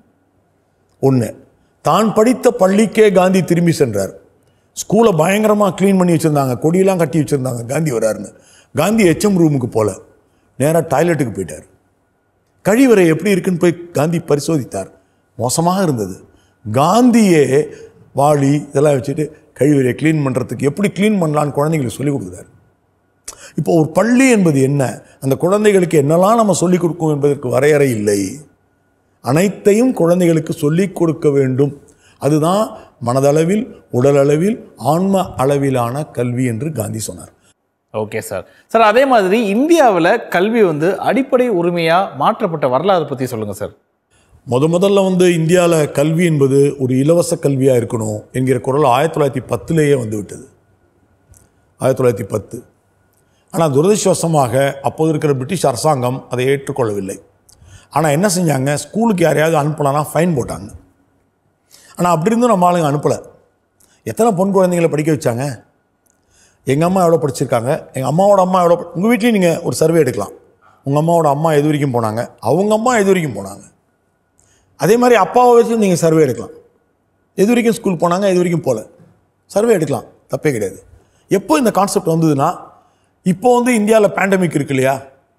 ஒன்று தான் படித்த பள்ளிக்கே காந்தி திரும்பி சென்றார் ஸ்கூலை பயங்கரமாக க்ளீன் பண்ணி வச்சுருந்தாங்க கொடியெல்லாம் கட்டி வச்சுருந்தாங்க காந்தி வராருன்னு காந்தி எச்எம் ரூமுக்கு போல நேராக டாய்லெட்டுக்கு போயிட்டார் கழிவறை எப்படி இருக்குன்னு போய் காந்தி பரிசோதித்தார் மோசமாக இருந்தது காந்தியே வாளி இதெல்லாம் வச்சுட்டு கழிவறையை க்ளீன் பண்ணுறதுக்கு எப்படி க்ளீன் பண்ணலான்னு குழந்தைங்களுக்கு சொல்லிக் கொடுக்குறாரு இப்போ ஒரு பள்ளி என்பது என்ன அந்த குழந்தைகளுக்கு என்னெல்லாம் நம்ம சொல்லிக் கொடுக்கும் என்பதற்கு வரையறை இல்லை அனைத்தையும் குழந்தைகளுக்கு சொல்லிக் கொடுக்க வேண்டும் அதுதான் மனதளவில் உடலளவில் ஆன்ம அளவிலான கல்வி என்று காந்தி சொன்னார் ஓகே சார் சார் அதே மாதிரி இந்தியாவில் கல்வி வந்து அடிப்படை உரிமையாக மாற்றப்பட்ட வரலாறு பற்றி சொல்லுங்கள் சார் முத முதல்ல வந்து இந்தியாவில் கல்வி என்பது ஒரு இலவச கல்வியாக இருக்கணும் என்கிற குரல் ஆயிரத்தி தொள்ளாயிரத்தி பத்துலேயே வந்து விட்டது ஆயிரத்தி தொள்ளாயிரத்தி பத்து ஆனால் துரதிருஷ்டவசமாக அப்போது இருக்கிற பிரிட்டிஷ் அரசாங்கம் அதை ஏற்றுக்கொள்ளவில்லை ஆனால் என்ன செஞ்சாங்க ஸ்கூலுக்கு யாரையாவது அனுப்பலான்னா ஃபைன் போட்டாங்க ஆனால் அப்படி இருந்தும் நம்ம ஆளுங்க அனுப்பலை எத்தனை பொன் குழந்தைங்களை படிக்க வச்சாங்க எங்கள் அம்மா எவ்வளோ படிச்சிருக்காங்க எங்கள் அம்மாவோட அம்மா எவ்வளோ உங்கள் வீட்லேயும் நீங்கள் ஒரு சர்வே எடுக்கலாம் உங்கள் அம்மாவோட அம்மா எது வரைக்கும் போனாங்க அவங்க அம்மா எது வரைக்கும் போனாங்க அதே மாதிரி அப்பாவை வச்சு நீங்கள் சர்வே எடுக்கலாம் எது வரைக்கும் ஸ்கூல் போனாங்க எது வரைக்கும் போகல சர்வே எடுக்கலாம் தப்பே கிடையாது எப்போ இந்த கான்செப்ட் வந்ததுன்னா இப்போ வந்து இந்தியாவில் பேண்டமிக் இருக்கு இல்லையா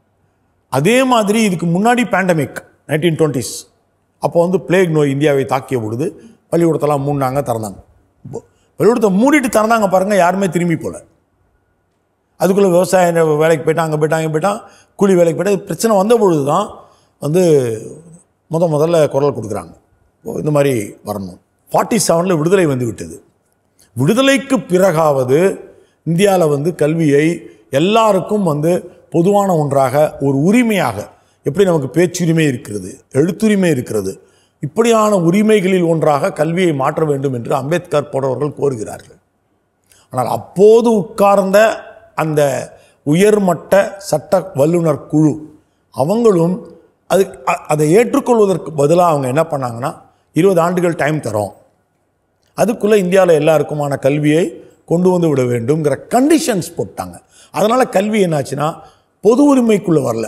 அதே மாதிரி இதுக்கு முன்னாடி பேண்டமிக் நைன்டீன் டுவெண்ட்டிஸ் அப்போ வந்து பிளேக் நோய் இந்தியாவை தாக்கிய பொழுது பள்ளிக்கூடத்தெல்லாம் மூடினாங்க திறந்தாங்க இப்போ பள்ளிக்கூடத்தை மூடிட்டு திறந்தாங்க பாருங்கள் யாருமே திரும்பி போகல அதுக்குள்ளே விவசாய வேலைக்கு போயிட்டான் அங்கே போயிட்டான் இங்கே போயிட்டான் கூலி வேலைக்கு போயிட்டா பிரச்சனை வந்த பொழுது தான் வந்து முத முதல்ல குரல் கொடுக்குறாங்க ஓ, இந்த மாதிரி வரணும் ஃபார்ட்டி செவனில் விடுதலை வந்து விட்டது விடுதலைக்கு பிறகாவது இந்தியாவில் வந்து கல்வியை எல்லாருக்கும் வந்து பொதுவான ஒன்றாக ஒரு உரிமையாக எப்படி நமக்கு பேச்சுரிமை இருக்கிறது எழுத்துரிமை இருக்கிறது இப்படியான உரிமைகளில் ஒன்றாக கல்வியை மாற்ற வேண்டும் என்று அம்பேத்கர் போன்றவர்கள் கோருகிறார்கள் ஆனால் அப்போது உட்கார்ந்த அந்த உயர்மட்ட சட்ட வல்லுனர் குழு அவங்களும் அது அ- அதை ஏற்றுக்கொள்வதற்கு பதிலாக அவங்க என்ன பண்ணாங்கன்னா இருபது ஆண்டுகள் டைம் தரோம் அதுக்குள்ளே இந்தியாவில் எல்லாருக்குமான கல்வியை கொண்டு வந்து விட வேண்டும்ங்கிற கண்டிஷன்ஸ் போட்டாங்க அதனால் கல்வி என்னாச்சுன்னா பொது உரிமைக்குள்ளே வரல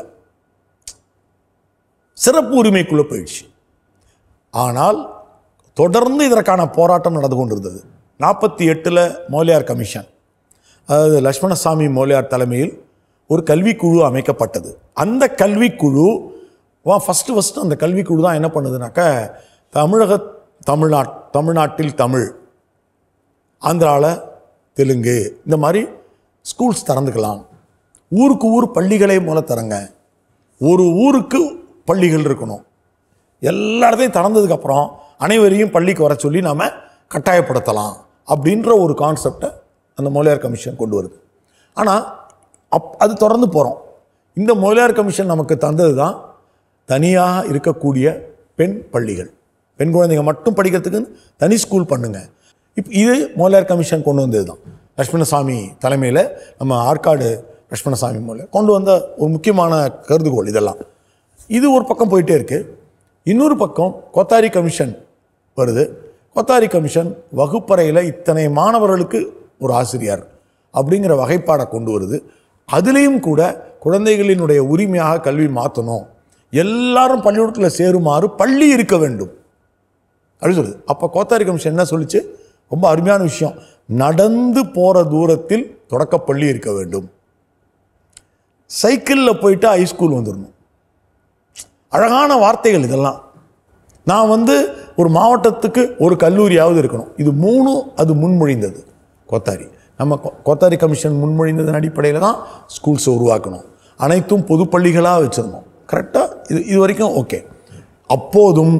சிறப்பு உரிமைக்குள்ளே போயிடுச்சு ஆனால் தொடர்ந்து இதற்கான போராட்டம் நடந்து கொண்டிருந்தது நாற்பத்தி எட்டில் மோலியார் கமிஷன் அதாவது லட்சுமணசாமி மோலியார் தலைமையில் ஒரு கல்விக்குழு அமைக்கப்பட்டது அந்த கல்விக்குழு வா ஃபஸ்ட்டு ஃபஸ்ட்டு அந்த கல்விக்குழு தான் என்ன பண்ணுதுனாக்க தமிழக தமிழ்நாட் தமிழ்நாட்டில் தமிழ் ஆந்திராவில் தெலுங்கு இந்த மாதிரி ஸ்கூல்ஸ் திறந்துக்கலாம் ஊருக்கு ஊர் பள்ளிகளை மூல தரங்க ஒரு ஊருக்கு பள்ளிகள் இருக்கணும் எல்லா இடத்தையும் திறந்ததுக்கப்புறம் அனைவரையும் பள்ளிக்கு வர சொல்லி நாம் கட்டாயப்படுத்தலாம் அப்படின்ற ஒரு கான்செப்டை அந்த மொழியார் கமிஷன் கொண்டு வருது ஆனால் அப் அது தொடர்ந்து போகிறோம் இந்த மொழியார் கமிஷன் நமக்கு தந்தது தான் தனியாக இருக்கக்கூடிய பெண் பள்ளிகள் பெண் குழந்தைங்க மட்டும் படிக்கிறதுக்கு தனி ஸ்கூல் பண்ணுங்க இப்போ இது மோலியார் கமிஷன் கொண்டு வந்தது தான் லட்சுமணசாமி தலைமையில் நம்ம ஆற்காடு லட்சுமணசாமி மூலம் கொண்டு வந்த ஒரு முக்கியமான கருதுகோள் இதெல்லாம் இது ஒரு பக்கம் போயிட்டே இருக்கு இன்னொரு பக்கம் கொத்தாரி கமிஷன் வருது கொத்தாரி கமிஷன் வகுப்பறையில் இத்தனை மாணவர்களுக்கு ஒரு ஆசிரியர் அப்படிங்கிற வகைப்பாடை கொண்டு வருது அதுலேயும் கூட குழந்தைகளினுடைய உரிமையாக கல்வி மாற்றணும் எல்லாரும் பள்ளிக்கூடத்தில் சேருமாறு பள்ளி இருக்க வேண்டும் அப்படி சொல்லுது அப்போ கோத்தாரி கமிஷன் என்ன சொல்லுச்சு ரொம்ப அருமையான விஷயம் நடந்து போகிற தூரத்தில் தொடக்கப்பள்ளி இருக்க வேண்டும் சைக்கிளில் போயிட்டு ஹைஸ்கூல் வந்துடணும் அழகான வார்த்தைகள் இதெல்லாம் நான் வந்து ஒரு மாவட்டத்துக்கு ஒரு கல்லூரியாவது இருக்கணும் இது மூணும் அது முன்மொழிந்தது கோத்தாரி நம்ம கொ- கோத்தாரி கமிஷன் முன்மொழிந்ததன் அடிப்படையில் தான் ஸ்கூல்ஸை உருவாக்கணும் அனைத்தும் பொதுப்பள்ளிகளாக வச்சுருந்தோம் கரெக்டாக இது இது வரைக்கும் ஓகே அப்போதும்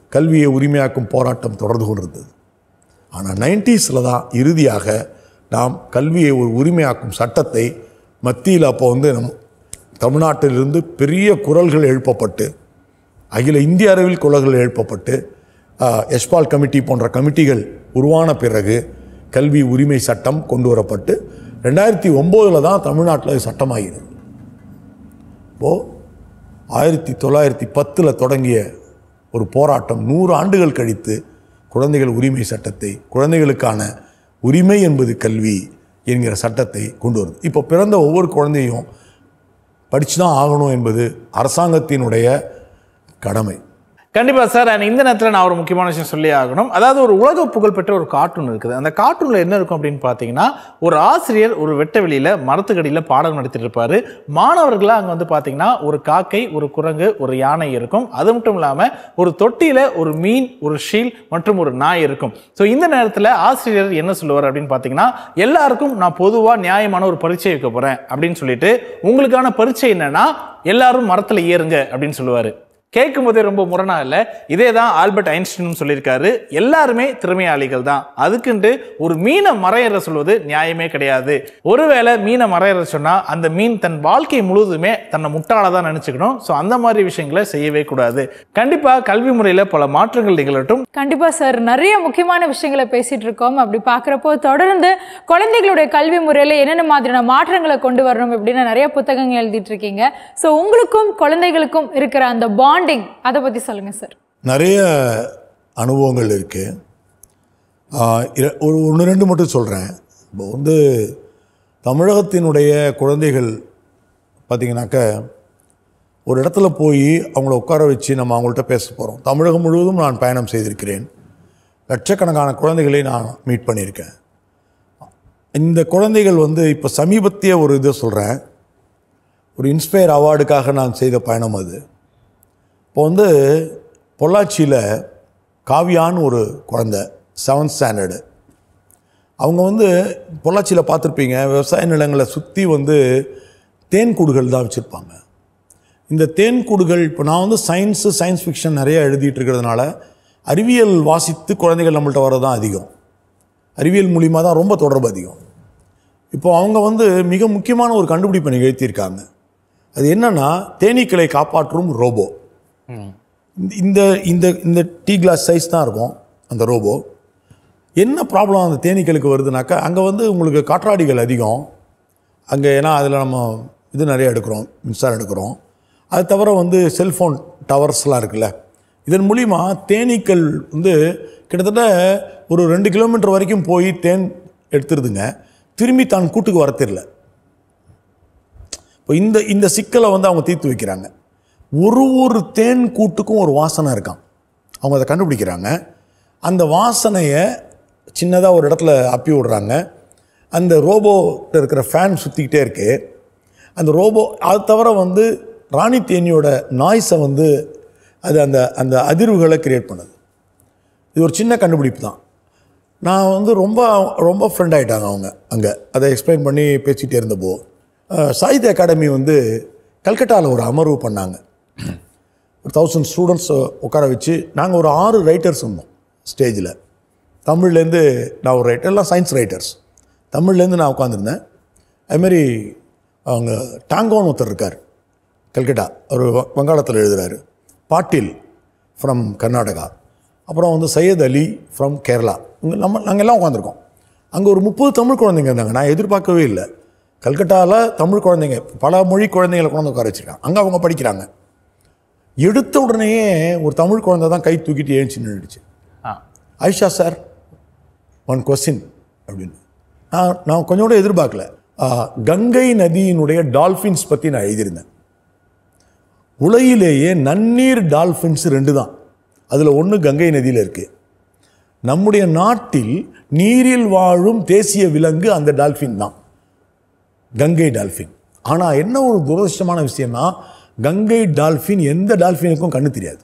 கல்வியை உரிமையாக்கும் போராட்டம் தொடர்ந்து கொண்டிருந்தது ஆனால் நைன்டிஸில் தான் இறுதியாக நாம் கல்வியை ஒரு உரிமையாக்கும் சட்டத்தை மத்தியில் அப்போ வந்து நம் தமிழ்நாட்டிலிருந்து பெரிய குரல்கள் எழுப்பப்பட்டு அகில இந்திய அளவில் குரல்கள் எழுப்பப்பட்டு ஆஹ், யஷ்பால் கமிட்டி போன்ற கமிட்டிகள் உருவான பிறகு கல்வி உரிமை சட்டம் கொண்டு வரப்பட்டு ரெண்டாயிரத்தி ஒம்போதில் தான் தமிழ்நாட்டில் இது சட்டமாகிறது இப்போது ஆயிரத்தி தொள்ளாயிரத்தி பத்தில் தொடங்கிய ஒரு போராட்டம் நூறு ஆண்டுகள் கழித்து குழந்தைகள் உரிமை சட்டத்தை குழந்தைகளுக்கான உரிமை என்பது கல்வி என்கிற சட்டத்தை கொண்டு வருது இப்போ பிறந்த ஒவ்வொரு குழந்தையும் படித்து தான் ஆகணும் என்பது அரசாங்கத்தினுடைய கடமை கண்டிப்பா சார் அண்ட் இந்த நேரத்தில் நான் ஒரு முக்கியமான விஷயம் சொல்லி ஆகணும் அதாவது ஒரு உலக புகழ்பெற்ற ஒரு கார்ட்டூன் இருக்குது அந்த கார்ட்டூனில் என்ன இருக்கும் அப்படின்னு பார்த்தீங்கன்னா ஒரு ஆசிரியர் ஒரு வெட்ட வெளியில் மரத்துக்கடியில் பாடம் நடத்திட்டு இருப்பாரு மாணவர்களாக அங்கே வந்து பார்த்தீங்கன்னா ஒரு காக்கை ஒரு குரங்கு ஒரு யானை இருக்கும் அது மட்டும் இல்லாமல் ஒரு தொட்டியில் ஒரு மீன் ஒரு ஷீல் மற்றும் ஒரு நாய் இருக்கும் ஸோ இந்த நேரத்தில் ஆசிரியர் என்ன சொல்லுவார் அப்படின்னு பார்த்தீங்கன்னா எல்லாருக்கும் நான் பொதுவாக நியாயமான ஒரு பரீட்சை வைக்க போகிறேன் அப்படின்னு சொல்லிட்டு உங்களுக்கான பரீட்சை என்னன்னா எல்லாரும் மரத்தில் ஏறுங்க அப்படின்னு சொல்லுவார் கேட்கும் போதே ரொம்ப முரணா இல்ல இதே தான் ஆல்பர்ட் ஐன்ஸ்டீனும் சொல்லியிருக்காரு எல்லாருமே திறமையாளிகள் தான் அதுக்குன்ட்டு ஒரு மீனை மறையற சொல்வது நியாயமே கிடையாது ஒருவேளை மீனை மறையற சொன்னா அந்த மீன் தன் வாழ்க்கை முழுவதுமே தன்னை முட்டாளா தான் நினைச்சுக்கணும் ஸோ அந்த மாதிரி விஷயங்களை செய்யவே கூடாது கண்டிப்பா கல்வி முறையில பல மாற்றங்கள் நிகழட்டும் கண்டிப்பா சார் நிறைய முக்கியமான விஷயங்களை பேசிட்டு இருக்கோம் அப்படி பார்க்குறப்போ தொடர்ந்து குழந்தைகளுடைய கல்வி முறையில என்னென்ன மாதிரியான மாற்றங்களை கொண்டு வரணும் அப்படின்னு நிறைய புத்தகங்கள் எழுதிட்டு இருக்கீங்க ஸோ உங்களுக்கும் குழந்தைகளுக்கும் இருக்கிற அந்த பாண்டிங் அதை பத்தி சொல்லுங்க சார் நிறைய அனுபவங்கள் இருக்குது ஒரு ஒன்று ரெண்டு மட்டும் சொல்கிறேன் இப்போ வந்து தமிழகத்தினுடைய குழந்தைகள் பார்த்திங்கனாக்க ஒரு இடத்துல போய் அவங்கள உட்கார வச்சு நம்ம அவங்கள்ட்ட பேச போகிறோம் தமிழகம் முழுவதும் நான் பயணம் செய்திருக்கிறேன் லட்சக்கணக்கான குழந்தைகளை நான் மீட் பண்ணியிருக்கேன் இந்த குழந்தைகள் வந்து இப்போ சமீபத்திய ஒரு இதை சொல்கிறேன் ஒரு இன்ஸ்பயர் அவார்டுக்காக நான் செய்த பயணம் அது இப்போ வந்து பொள்ளாச்சியில் காவியான்னு ஒரு குழந்தை செவன்த் ஸ்டாண்டர்டு அவங்க வந்து பொள்ளாச்சியில் பார்த்துருப்பீங்க விவசாய நிலங்களை சுற்றி வந்து தேன் கூடுகள் தான் வச்சுருப்பாங்க இந்த தேன் கூடுகள் இப்போ நான் வந்து சயின்ஸு சயின்ஸ் ஃபிக்ஷன் நிறைய எழுதிட்டு இருக்கிறதுனால அறிவியல் வாசித்து குழந்தைகள் நம்மள்ட்ட வர்றது தான் அதிகம் அறிவியல் மூலிமா தான் ரொம்ப தொடர்பு அதிகம் இப்போ அவங்க வந்து மிக முக்கியமான ஒரு கண்டுபிடிப்பை நிகழ்த்தியிருக்காங்க அது என்னன்னா தேனீக்களை காப்பாற்றும் ரோபோ இந்த இந்த இந்த டீ கிளாஸ் சைஸ் தான் இருக்கும் அந்த ரோபோ என்ன ப்ராப்ளம் அந்த தேனீக்களுக்கு வருதுனாக்கா அங்கே வந்து உங்களுக்கு காற்றாடிகள் அதிகம் அங்கே ஏன்னா அதில் நம்ம இது நிறைய எடுக்கிறோம் மின்சாரம் எடுக்கிறோம் அது தவிர வந்து செல்ஃபோன் டவர்ஸ்லாம் இருக்குல்ல இதன் மூலிமா தேனீக்கள் வந்து கிட்டத்தட்ட ஒரு ரெண்டு கிலோமீட்டர் வரைக்கும் போய் தேன் எடுத்துருதுங்க திரும்பி தான் கூட்டுக்கு வர தெரியல இப்போ இந்த இந்த சிக்கலை வந்து அவங்க தீர்த்து வைக்கிறாங்க ஒரு ஒரு தேன் கூட்டுக்கும் ஒரு வாசனை இருக்கான் அவங்க அதை கண்டுபிடிக்கிறாங்க அந்த வாசனையை சின்னதாக ஒரு இடத்துல அப்பி விடுறாங்க அந்த ரோபோட்ட இருக்கிற ஃபேன் சுற்றிக்கிட்டே இருக்கு அந்த ரோபோ அது தவிர வந்து ராணி தேனியோட நாய்ஸை வந்து அது அந்த அந்த அதிர்வுகளை கிரியேட் பண்ணுது இது ஒரு சின்ன கண்டுபிடிப்பு தான் நான் வந்து ரொம்ப ரொம்ப ஃப்ரெண்ட் ஆகிட்டாங்க அவங்க அங்கே அதை எக்ஸ்பிளைன் பண்ணி பேசிகிட்டே இருந்தப்போ அஹ், சாகித்ய அகாடமி வந்து கல்கட்டாவில் ஒரு அமர்வு பண்ணாங்க ஒரு தௌசண்ட் ஸ்டூடெண்ட்ஸ் உட்கார வச்சு நாங்கள் ஒரு ஆறு ரைட்டர்ஸ் இருந்தோம் ஸ்டேஜில் தமிழ்லேருந்து நான் ஒரு ரைட்டர் எல்லாம் சயின்ஸ் ரைட்டர்ஸ் தமிழ்லேருந்து நான் உட்காந்துருந்தேன் அதுமாரி அவங்க டாங்கோன்னு ஒருத்தர் இருக்கார் கல்கட்டா அவர் வ- வங்காளத்தில் எழுதுறாரு பாட்டில் ஃப்ரம் கர்நாடகா அப்புறம் வந்து சையத் அலி ஃப்ரம் கேரளா இங்கே நம்ம நாங்கள் எல்லாம் உட்காந்துருக்கோம் அங்கே ஒரு முப்பது தமிழ் குழந்தைங்க இருந்தாங்க நான் எதிர்பார்க்கவே இல்லை கல்கட்டாவில் தமிழ் குழந்தைங்க பல மொழி குழந்தைங்களை கொண்டு உட்கார வச்சிருக்காங்க அங்கே அவங்க படிக்கிறாங்க எடுத்த உடனேயே ஒரு தமிழ் குழந்தை தான் கை தூக்கிட்டு ஏஞ்சி நின்றுடுச்சு ஆ ஐஷா சார் ஒன் கொஸ்டின் அப்படின்னு நான் நான் கொஞ்சம் கூட எதிர்பார்க்கல ஆ, கங்கை நதியினுடைய டால்ஃபின்ஸ் பற்றி நான் எழுதியிருந்தேன் உலகிலேயே நன்னீர் டால்ஃபின்ஸ் ரெண்டு தான் அதில் ஒன்று கங்கை நதியில் இருக்கு நம்முடைய நாட்டில் நீரில் வாழும் தேசிய விலங்கு அந்த டால்ஃபின் தான் கங்கை டால்ஃபின் ஆனால் என்ன ஒரு துரதிருஷ்டமான விஷயம்னா கங்கை டால்ஃபின் எந்த டால்ஃபினுக்கும் கண்ணு தெரியாது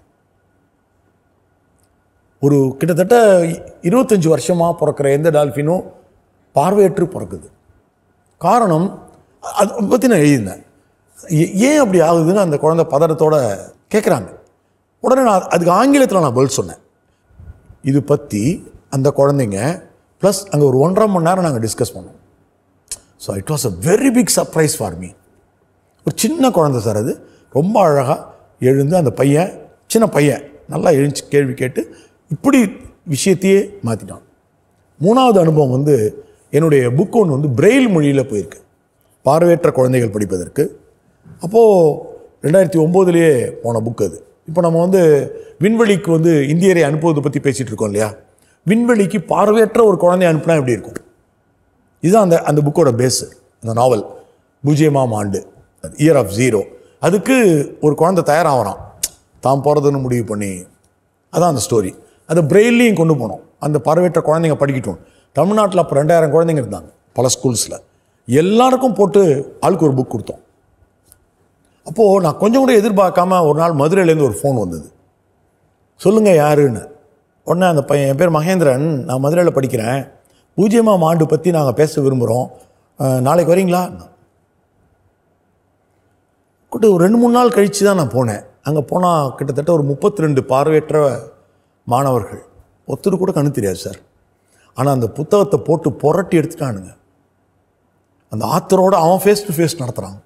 ஒரு கிட்டத்தட்ட இருபத்தஞ்சி வருஷமாக பிறக்கிற எந்த டால்ஃபினும் பார்வையற்று பிறக்குது காரணம் அது பற்றி நான் எழுதியிருந்தேன் ஏ- ஏன் அப்படி ஆகுதுன்னு அந்த குழந்தை பதட்டத்தோட கேட்குறாங்க உடனே நான் அதுக்கு ஆங்கிலத்தில் நான் பதில் சொன்னேன் இது பற்றி அந்த குழந்தைங்க ப்ளஸ் அங்கே ஒரு ஒன்றரை மணி நேரம் நாங்கள் டிஸ்கஸ் பண்ணோம் so it was a very big surprise for me ஒரு சின்ன குழந்தை சார் அது ரொம்ப அழகாக எழுந்து அந்த பையன் சின்ன பையன் நல்லா எழுந்து கேள்வி கேட்டு இப்படி விஷயத்தையே மாற்றிட்டான் மூணாவது அனுபவம் வந்து என்னுடைய புக் ஒன்று வந்து பிரெயில் மொழியில் போயிருக்கு பார்வையற்ற குழந்தைகள் படிப்பதற்கு அப்போது ரெண்டாயிரத்தி ஒம்போதுலேயே போன புக் அது இப்போ நம்ம வந்து விண்வெளிக்கு வந்து இந்தியரை அனுப்புவதை பற்றி பேசிகிட்டு இருக்கோம் இல்லையா விண்வெளிக்கு பார்வையற்ற ஒரு குழந்தைய அனுப்புனா எப்படி இருக்கும் இதுதான் அந்த அந்த புக்கோட பேஸ் அந்த நாவல் பூஜ்ஜியமாம் ஆண்டு இயர் ஆஃப் ஜீரோ அதுக்கு ஒரு குழந்தை தயாராகிறான் தான் போகிறதுன்னு முடிவு பண்ணி அதான் அந்த ஸ்டோரி அதை பிரெயிலையும் கொண்டு போனோம் அந்த பார்வையற்ற குழந்தைங்க படிக்கட்டும் தமிழ்நாட்டில் அப்போ ரெண்டாயிரம் குழந்தைங்க இருந்தாங்க பல ஸ்கூல்ஸில் எல்லாருக்கும் போட்டு ஆளுக்கு ஒரு புக் கொடுத்தோம் அப்போது நான் கொஞ்சம் கூட எதிர்பார்க்காம ஒரு நாள் மதுரையிலேருந்து ஒரு ஃபோன் வந்தது சொல்லுங்கள் யாருன்னு உடனே அந்த பையன் என் பேர் மகேந்திரன் நான் மதுரையில் படிக்கிறேன் பூஜ்ஜியமாம் ஆண்டு பற்றி நாங்கள் பேச விரும்புகிறோம் அஹ், நாளைக்கு வரீங்களா கிட்ட ஒரு ரெண்டு மூணு நாள் கழித்து தான் நான் போனேன் அங்கே போனால் கிட்டத்தட்ட ஒரு முப்பத்தி ரெண்டு பார்வையற்ற மாணவர்கள் ஒருத்தர் கூட கண்ணு தெரியாது சார் ஆனால் அந்த புத்தகத்தை போட்டு புரட்டி எடுத்துட்டானுங்க அந்த ஆத்தரோட அவன் ஃபேஸ் டு ஃபேஸ் நடத்துகிறான்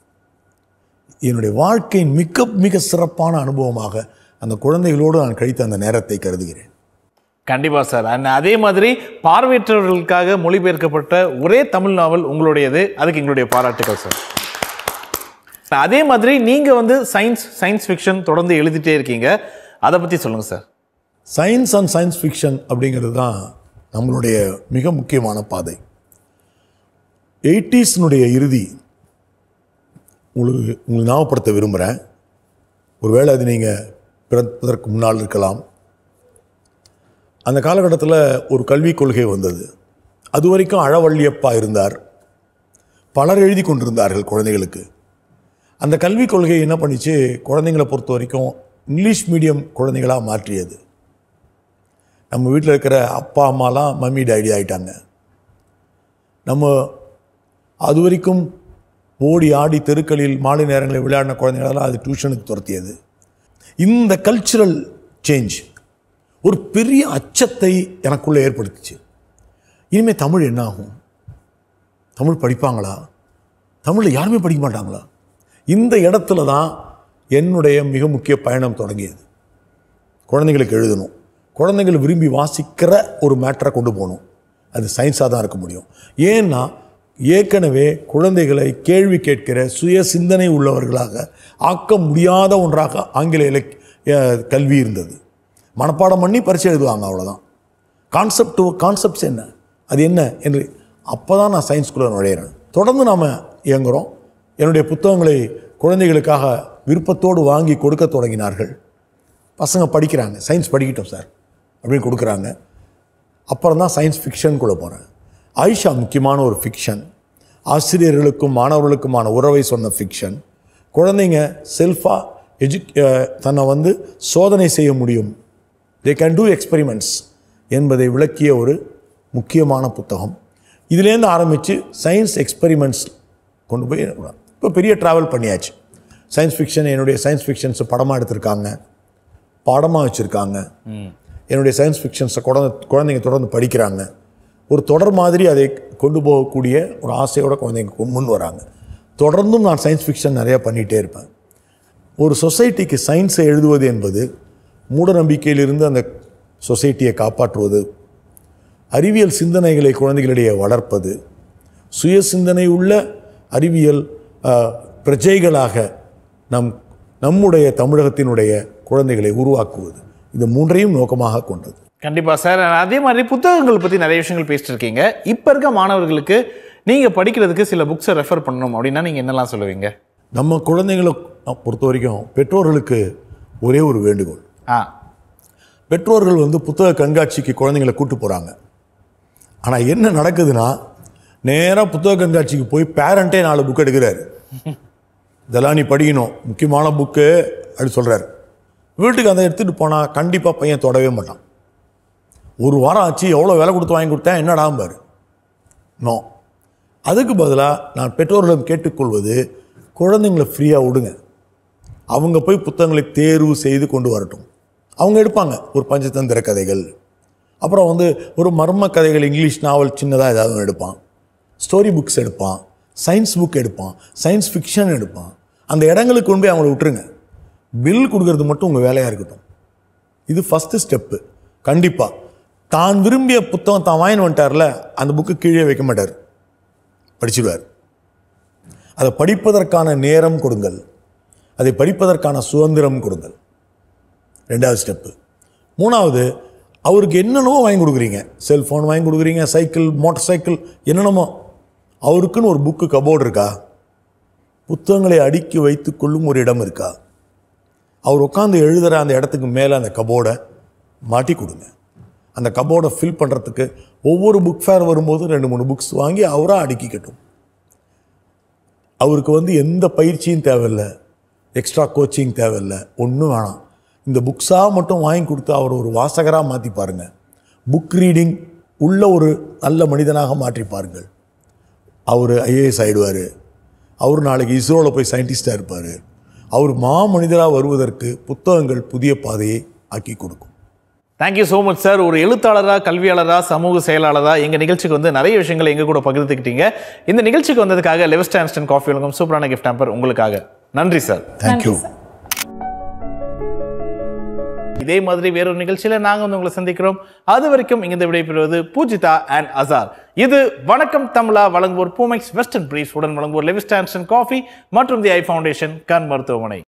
என்னுடைய வாழ்க்கையின் மிக மிக சிறப்பான அனுபவமாக அந்த குழந்தைகளோடு நான் கழித்த அந்த நேரத்தை கருதுகிறேன் கண்டிப்பா சார் அண்ட் அதே மாதிரி பார்வையற்றவர்களுக்காக மொழிபெயர்க்கப்பட்ட ஒரே தமிழ் நாவல் உங்களுடையது அதுக்கு எங்களுடைய பாராட்டுகள் சார் அதே மாதிரி நீங்க வந்து சயின்ஸ் சயின்ஸ் ஃபிக்ஷன் தொடர்ந்து எழுதிட்டே இருக்கீங்க அதை பத்தி சொல்லுங்க sir science and science fiction அப்படிங்கிறது தான் நம்மளுடைய மிக முக்கியமான பாதை எயிட்டிஸ்னுடைய இறுதி உங்களுக்கு உங்களுக்கு ஞாபகப்படுத்த விரும்புகிறேன் ஒருவேளை அது நீங்கள் பிறப்பதற்கு முன்னால் இருக்கலாம் அந்த காலகட்டத்தில் ஒரு கல்விக் கொள்கை வந்தது அது வரைக்கும் அழவள்ளியப்பா இருந்தார் பலர் எழுதி கொண்டிருந்தார்கள் குழந்தைகளுக்கு அந்த கல்விக் கொள்கை என்ன பண்ணிச்சு குழந்தைங்களை பொறுத்த வரைக்கும் இங்கிலீஷ் மீடியம் குழந்தைகளாக மாற்றியது நம்ம வீட்டில் இருக்கிற அப்பா அம்மாலாம் மம்மி டேடி ஆயிட்டாங்க நம்ம அது வரைக்கும் ஓடி ஆடி தெருக்களில் மாலை நேரங்களில் விளையாடின குழந்தைகளெல்லாம் அது டியூஷனுக்கு துரத்தியது இந்த கல்ச்சுரல் சேஞ்ச் ஒரு பெரிய அச்சத்தை எனக்குள்ளே ஏற்படுத்துச்சு இனிமேல் தமிழ் என்ன ஆகும் தமிழ் படிப்பாங்களா தமிழில் யாருமே படிக்க மாட்டாங்களா இந்த இடத்துல தான் என்னுடைய மிக முக்கிய பயணம் தொடங்கியது குழந்தைங்களுக்கு எழுதணும் குழந்தைகள் விரும்பி வாசிக்கிற ஒரு மேட்டரை கொண்டு போகணும் அது சயின்ஸாக தான் இருக்க முடியும் ஏன்னா ஏற்கனவே குழந்தைகளை கேள்வி கேட்கிற சுய சிந்தனை உள்ளவர்களாக ஆக்க முடியாத ஒன்றாக ஆங்கில இலக் அஹ், கல்வி இருந்தது மனப்பாடம் பண்ணி பரிசு எழுதுவாங்க அவ்வளோதான் கான்செப்ட் கான்செப்ட்ஸ் என்ன அது என்ன என்று அப்போ தான் நான் சயின்ஸ்குள்ளே நுழையிறேன் தொடர்ந்து நாம் இயங்குகிறோம் என்னுடைய புத்தகங்களை குழந்தைகளுக்காக விருப்பத்தோடு வாங்கி கொடுக்க தொடங்கினார்கள் பசங்க படிக்கிறாங்க சயின்ஸ் படிக்கட்டும் சார் அப்படின்னு கொடுக்குறாங்க அப்புறம் தான் சயின்ஸ் ஃபிக்ஷனுக்குள்ளே போகிறேன் ஆயிஷா முக்கியமான ஒரு ஃபிக்ஷன் ஆசிரியர்களுக்கும் மாணவர்களுக்குமான உறவை சொன்ன ஃபிக்ஷன் குழந்தைங்க செல்ஃபாக எஜு தன்னை வந்து சோதனை செய்ய முடியும் தே கேன் டூ எக்ஸ்பெரிமெண்ட்ஸ் என்பதை விளக்கிய ஒரு முக்கியமான புத்தகம் இதுலேருந்து ஆரம்பித்து சயின்ஸ் எக்ஸ்பெரிமெண்ட்ஸ் கொண்டு போய் இப்போ பெரிய ட்ராவல் பண்ணியாச்சு சயின்ஸ் ஃபிக்ஷன் என்னுடைய சயின்ஸ் ஃபிக்ஷன்ஸை படமாக எடுத்திருக்காங்க பாடமாக வச்சுருக்காங்க என்னுடைய சயின்ஸ் ஃபிக்ஷன்ஸை குழந்தை குழந்தைங்க தொடர்ந்து படிக்கிறாங்க ஒரு தொடர் மாதிரி அதை கொண்டு போகக்கூடிய ஒரு ஆசையோட குழந்தைங்க கொண்டு முன் வராங்க தொடர்ந்தும் நான் சயின்ஸ் ஃபிக்ஷன் நிறையா பண்ணிகிட்டே இருப்பேன் ஒரு சொசைட்டிக்கு சயின்ஸை எழுதுவது என்பது மூட நம்பிக்கையிலிருந்து அந்த சொசைட்டியை காப்பாற்றுவது அறிவியல் சிந்தனைகளை குழந்தைகளிடையே வளர்ப்பது சுய சிந்தனை உள்ள அறிவியல் அஹ், பிரஜைகளாக நம் நம்முடைய தமிழகத்தினுடைய குழந்தைகளை உருவாக்குவது இந்த மூன்றையும் நோக்கமாக கொண்டது கண்டிப்பா சார் அதே மாதிரி புத்தகங்கள் பத்தி நிறைய விஷயங்கள் பேசிட்டு இருக்கீங்க இப்ப இருக்க மாணவர்களுக்கு நீங்க படிக்கிறதுக்கு சில புக்ஸை ரெஃபர் பண்ணணும் அப்படின்னா நீங்க என்னெல்லாம் சொல்லுவீங்க நம்ம குழந்தைகளை பொறுத்த வரைக்கும் பெற்றோர்களுக்கு ஒரே ஒரு வேண்டுகோள் ஆ பெற்றோர்கள் வந்து புத்தக கண்காட்சிக்கு குழந்தைங்களை கூட்டு போகிறாங்க ஆனால் என்ன நடக்குதுன்னா நேராக புத்தக கண்காட்சிக்கு போய் பேரண்ட்டே நாலு புக் எடுக்கிறாரு இதெல்லாம் நீ படிக்கணும் முக்கியமான புக்கு அப்படி சொல்கிறாரு வீட்டுக்கு அதை எடுத்துகிட்டு போனால் கண்டிப்பாக பையன் தொடவே மாட்டான் ஒரு வாரம் ஆச்சு எவ்வளோ விலை கொடுத்து வாங்கி கொடுத்தேன் என்னடாம் பாரு நோ அதுக்கு பதிலாக நான் பெற்றோர்களிடம் கேட்டுக்கொள்வது குழந்தைங்களை ஃப்ரீயாக விடுங்க அவங்க போய் புத்தகங்களை தேர்வு செய்து கொண்டு வரட்டும் அவங்க எடுப்பாங்க ஒரு பஞ்சதந்திர கதைகள் அப்புறம் வந்து ஒரு மர்ம கதைகள் இங்கிலீஷ் நாவல் சின்னதாக ஏதாவது ஒன்று எடுப்பான் ஸ்டோரி புக்ஸ் எடுப்பான் சயின்ஸ் புக் எடுப்பான் சயின்ஸ் ஃபிக்ஷன் எடுப்பான் அந்த இடங்களுக்கு கொண்டு போய் அவங்கள விட்டுருங்க பில் கொடுக்கறது மட்டும் உங்கள் வேலையாக இருக்கட்டும் இது ஃபஸ்ட்டு ஸ்டெப்பு கண்டிப்பாக தான் விரும்பிய புத்தகம் தான் வாங்கின்னு வந்துட்டார்ல அந்த புக்கு கீழே வைக்க மாட்டார் படிச்சிடுவார் அதை படிப்பதற்கான நேரம் கொடுங்கள் அதை படிப்பதற்கான சுதந்திரம் கொடுங்கள் ரெண்டாவது ஸ்டெப்பு மூணாவது அவருக்கு என்னென்னமோ வாங்கி கொடுக்குறீங்க செல்ஃபோன் வாங்கி கொடுக்குறீங்க சைக்கிள் மோட்டார் சைக்கிள் என்னென்னமோ அவருக்குன்னு ஒரு புக்கு கபோர்டு இருக்கா புத்தகங்களை அடுக்கி வைத்துக் கொள்ளும் ஒரு இடம் இருக்கா அவர் உட்காந்து எழுதுகிற அந்த இடத்துக்கு மேலே அந்த கபோர்டை மாட்டி கொடுங்க அந்த கபோர்டை ஃபில் பண்ணுறதுக்கு ஒவ்வொரு புக் ஃபேர் வரும்போதும் ரெண்டு மூணு புக்ஸ் வாங்கி அவராக அடுக்கிக்கட்டும் அவருக்கு வந்து எந்த பயிற்சியும் தேவையில்லை எக்ஸ்ட்ரா கோச்சிங் தேவையில்லை ஒன்றும் வேணாம் இந்த புக்ஸாக மட்டும் வாங்கி கொடுத்து அவர் ஒரு வாசகராக மாற்றி பாருங்க புக் ரீடிங் உள்ள ஒரு நல்ல மனிதனாக மாற்றி பாருங்கள் அவர் ஐஏஎஸ் ஆயிடுவார் அவர் நாளைக்கு இஸ்ரோவில் போய் சயின்டிஸ்டாக இருப்பார் அவர் மா மனிதராக வருவதற்கு புத்தகங்கள் புதிய பாதையை ஆக்கி கொடுக்கும் தேங்க்யூ ஸோ மச் சார் ஒரு எழுத்தாளரா கல்வியாளரா சமூக செயலாளரா எங்க நிகழ்ச்சிக்கு வந்து நிறைய விஷயங்களை எங்க கூட பகிர்ந்துக்கிட்டீங்க இந்த நிகழ்ச்சிக்கு வந்ததுக்காக லெவஸ்ட் ஆன்ஸ்டன் காஃபி வழங்கும் சூப்பரான கிஃப்ட் டேம்பர் உங்களுக்காக நன்றி சார் தேங்க்யூ சார். இதே மாதிரி வேறொரு நிகழ்ச்சியில நாங்க வந்து உங்களை சந்திக்கிறோம் அது வரைக்கும் இங்கிருந்து விடைபெறுவது பூஜிதா அண்ட் அசார் இது வணக்கம் தமிழா வழங்குவோர் பூமெக்ஸ் வெஸ்டர்ன் பிரீஸ் உடன் வழங்குவோர் லெவிஸ்டான்சன் காஃபி மற்றும் தி ஐ ஃபவுண்டேஷன் கண் மருத்துவமனை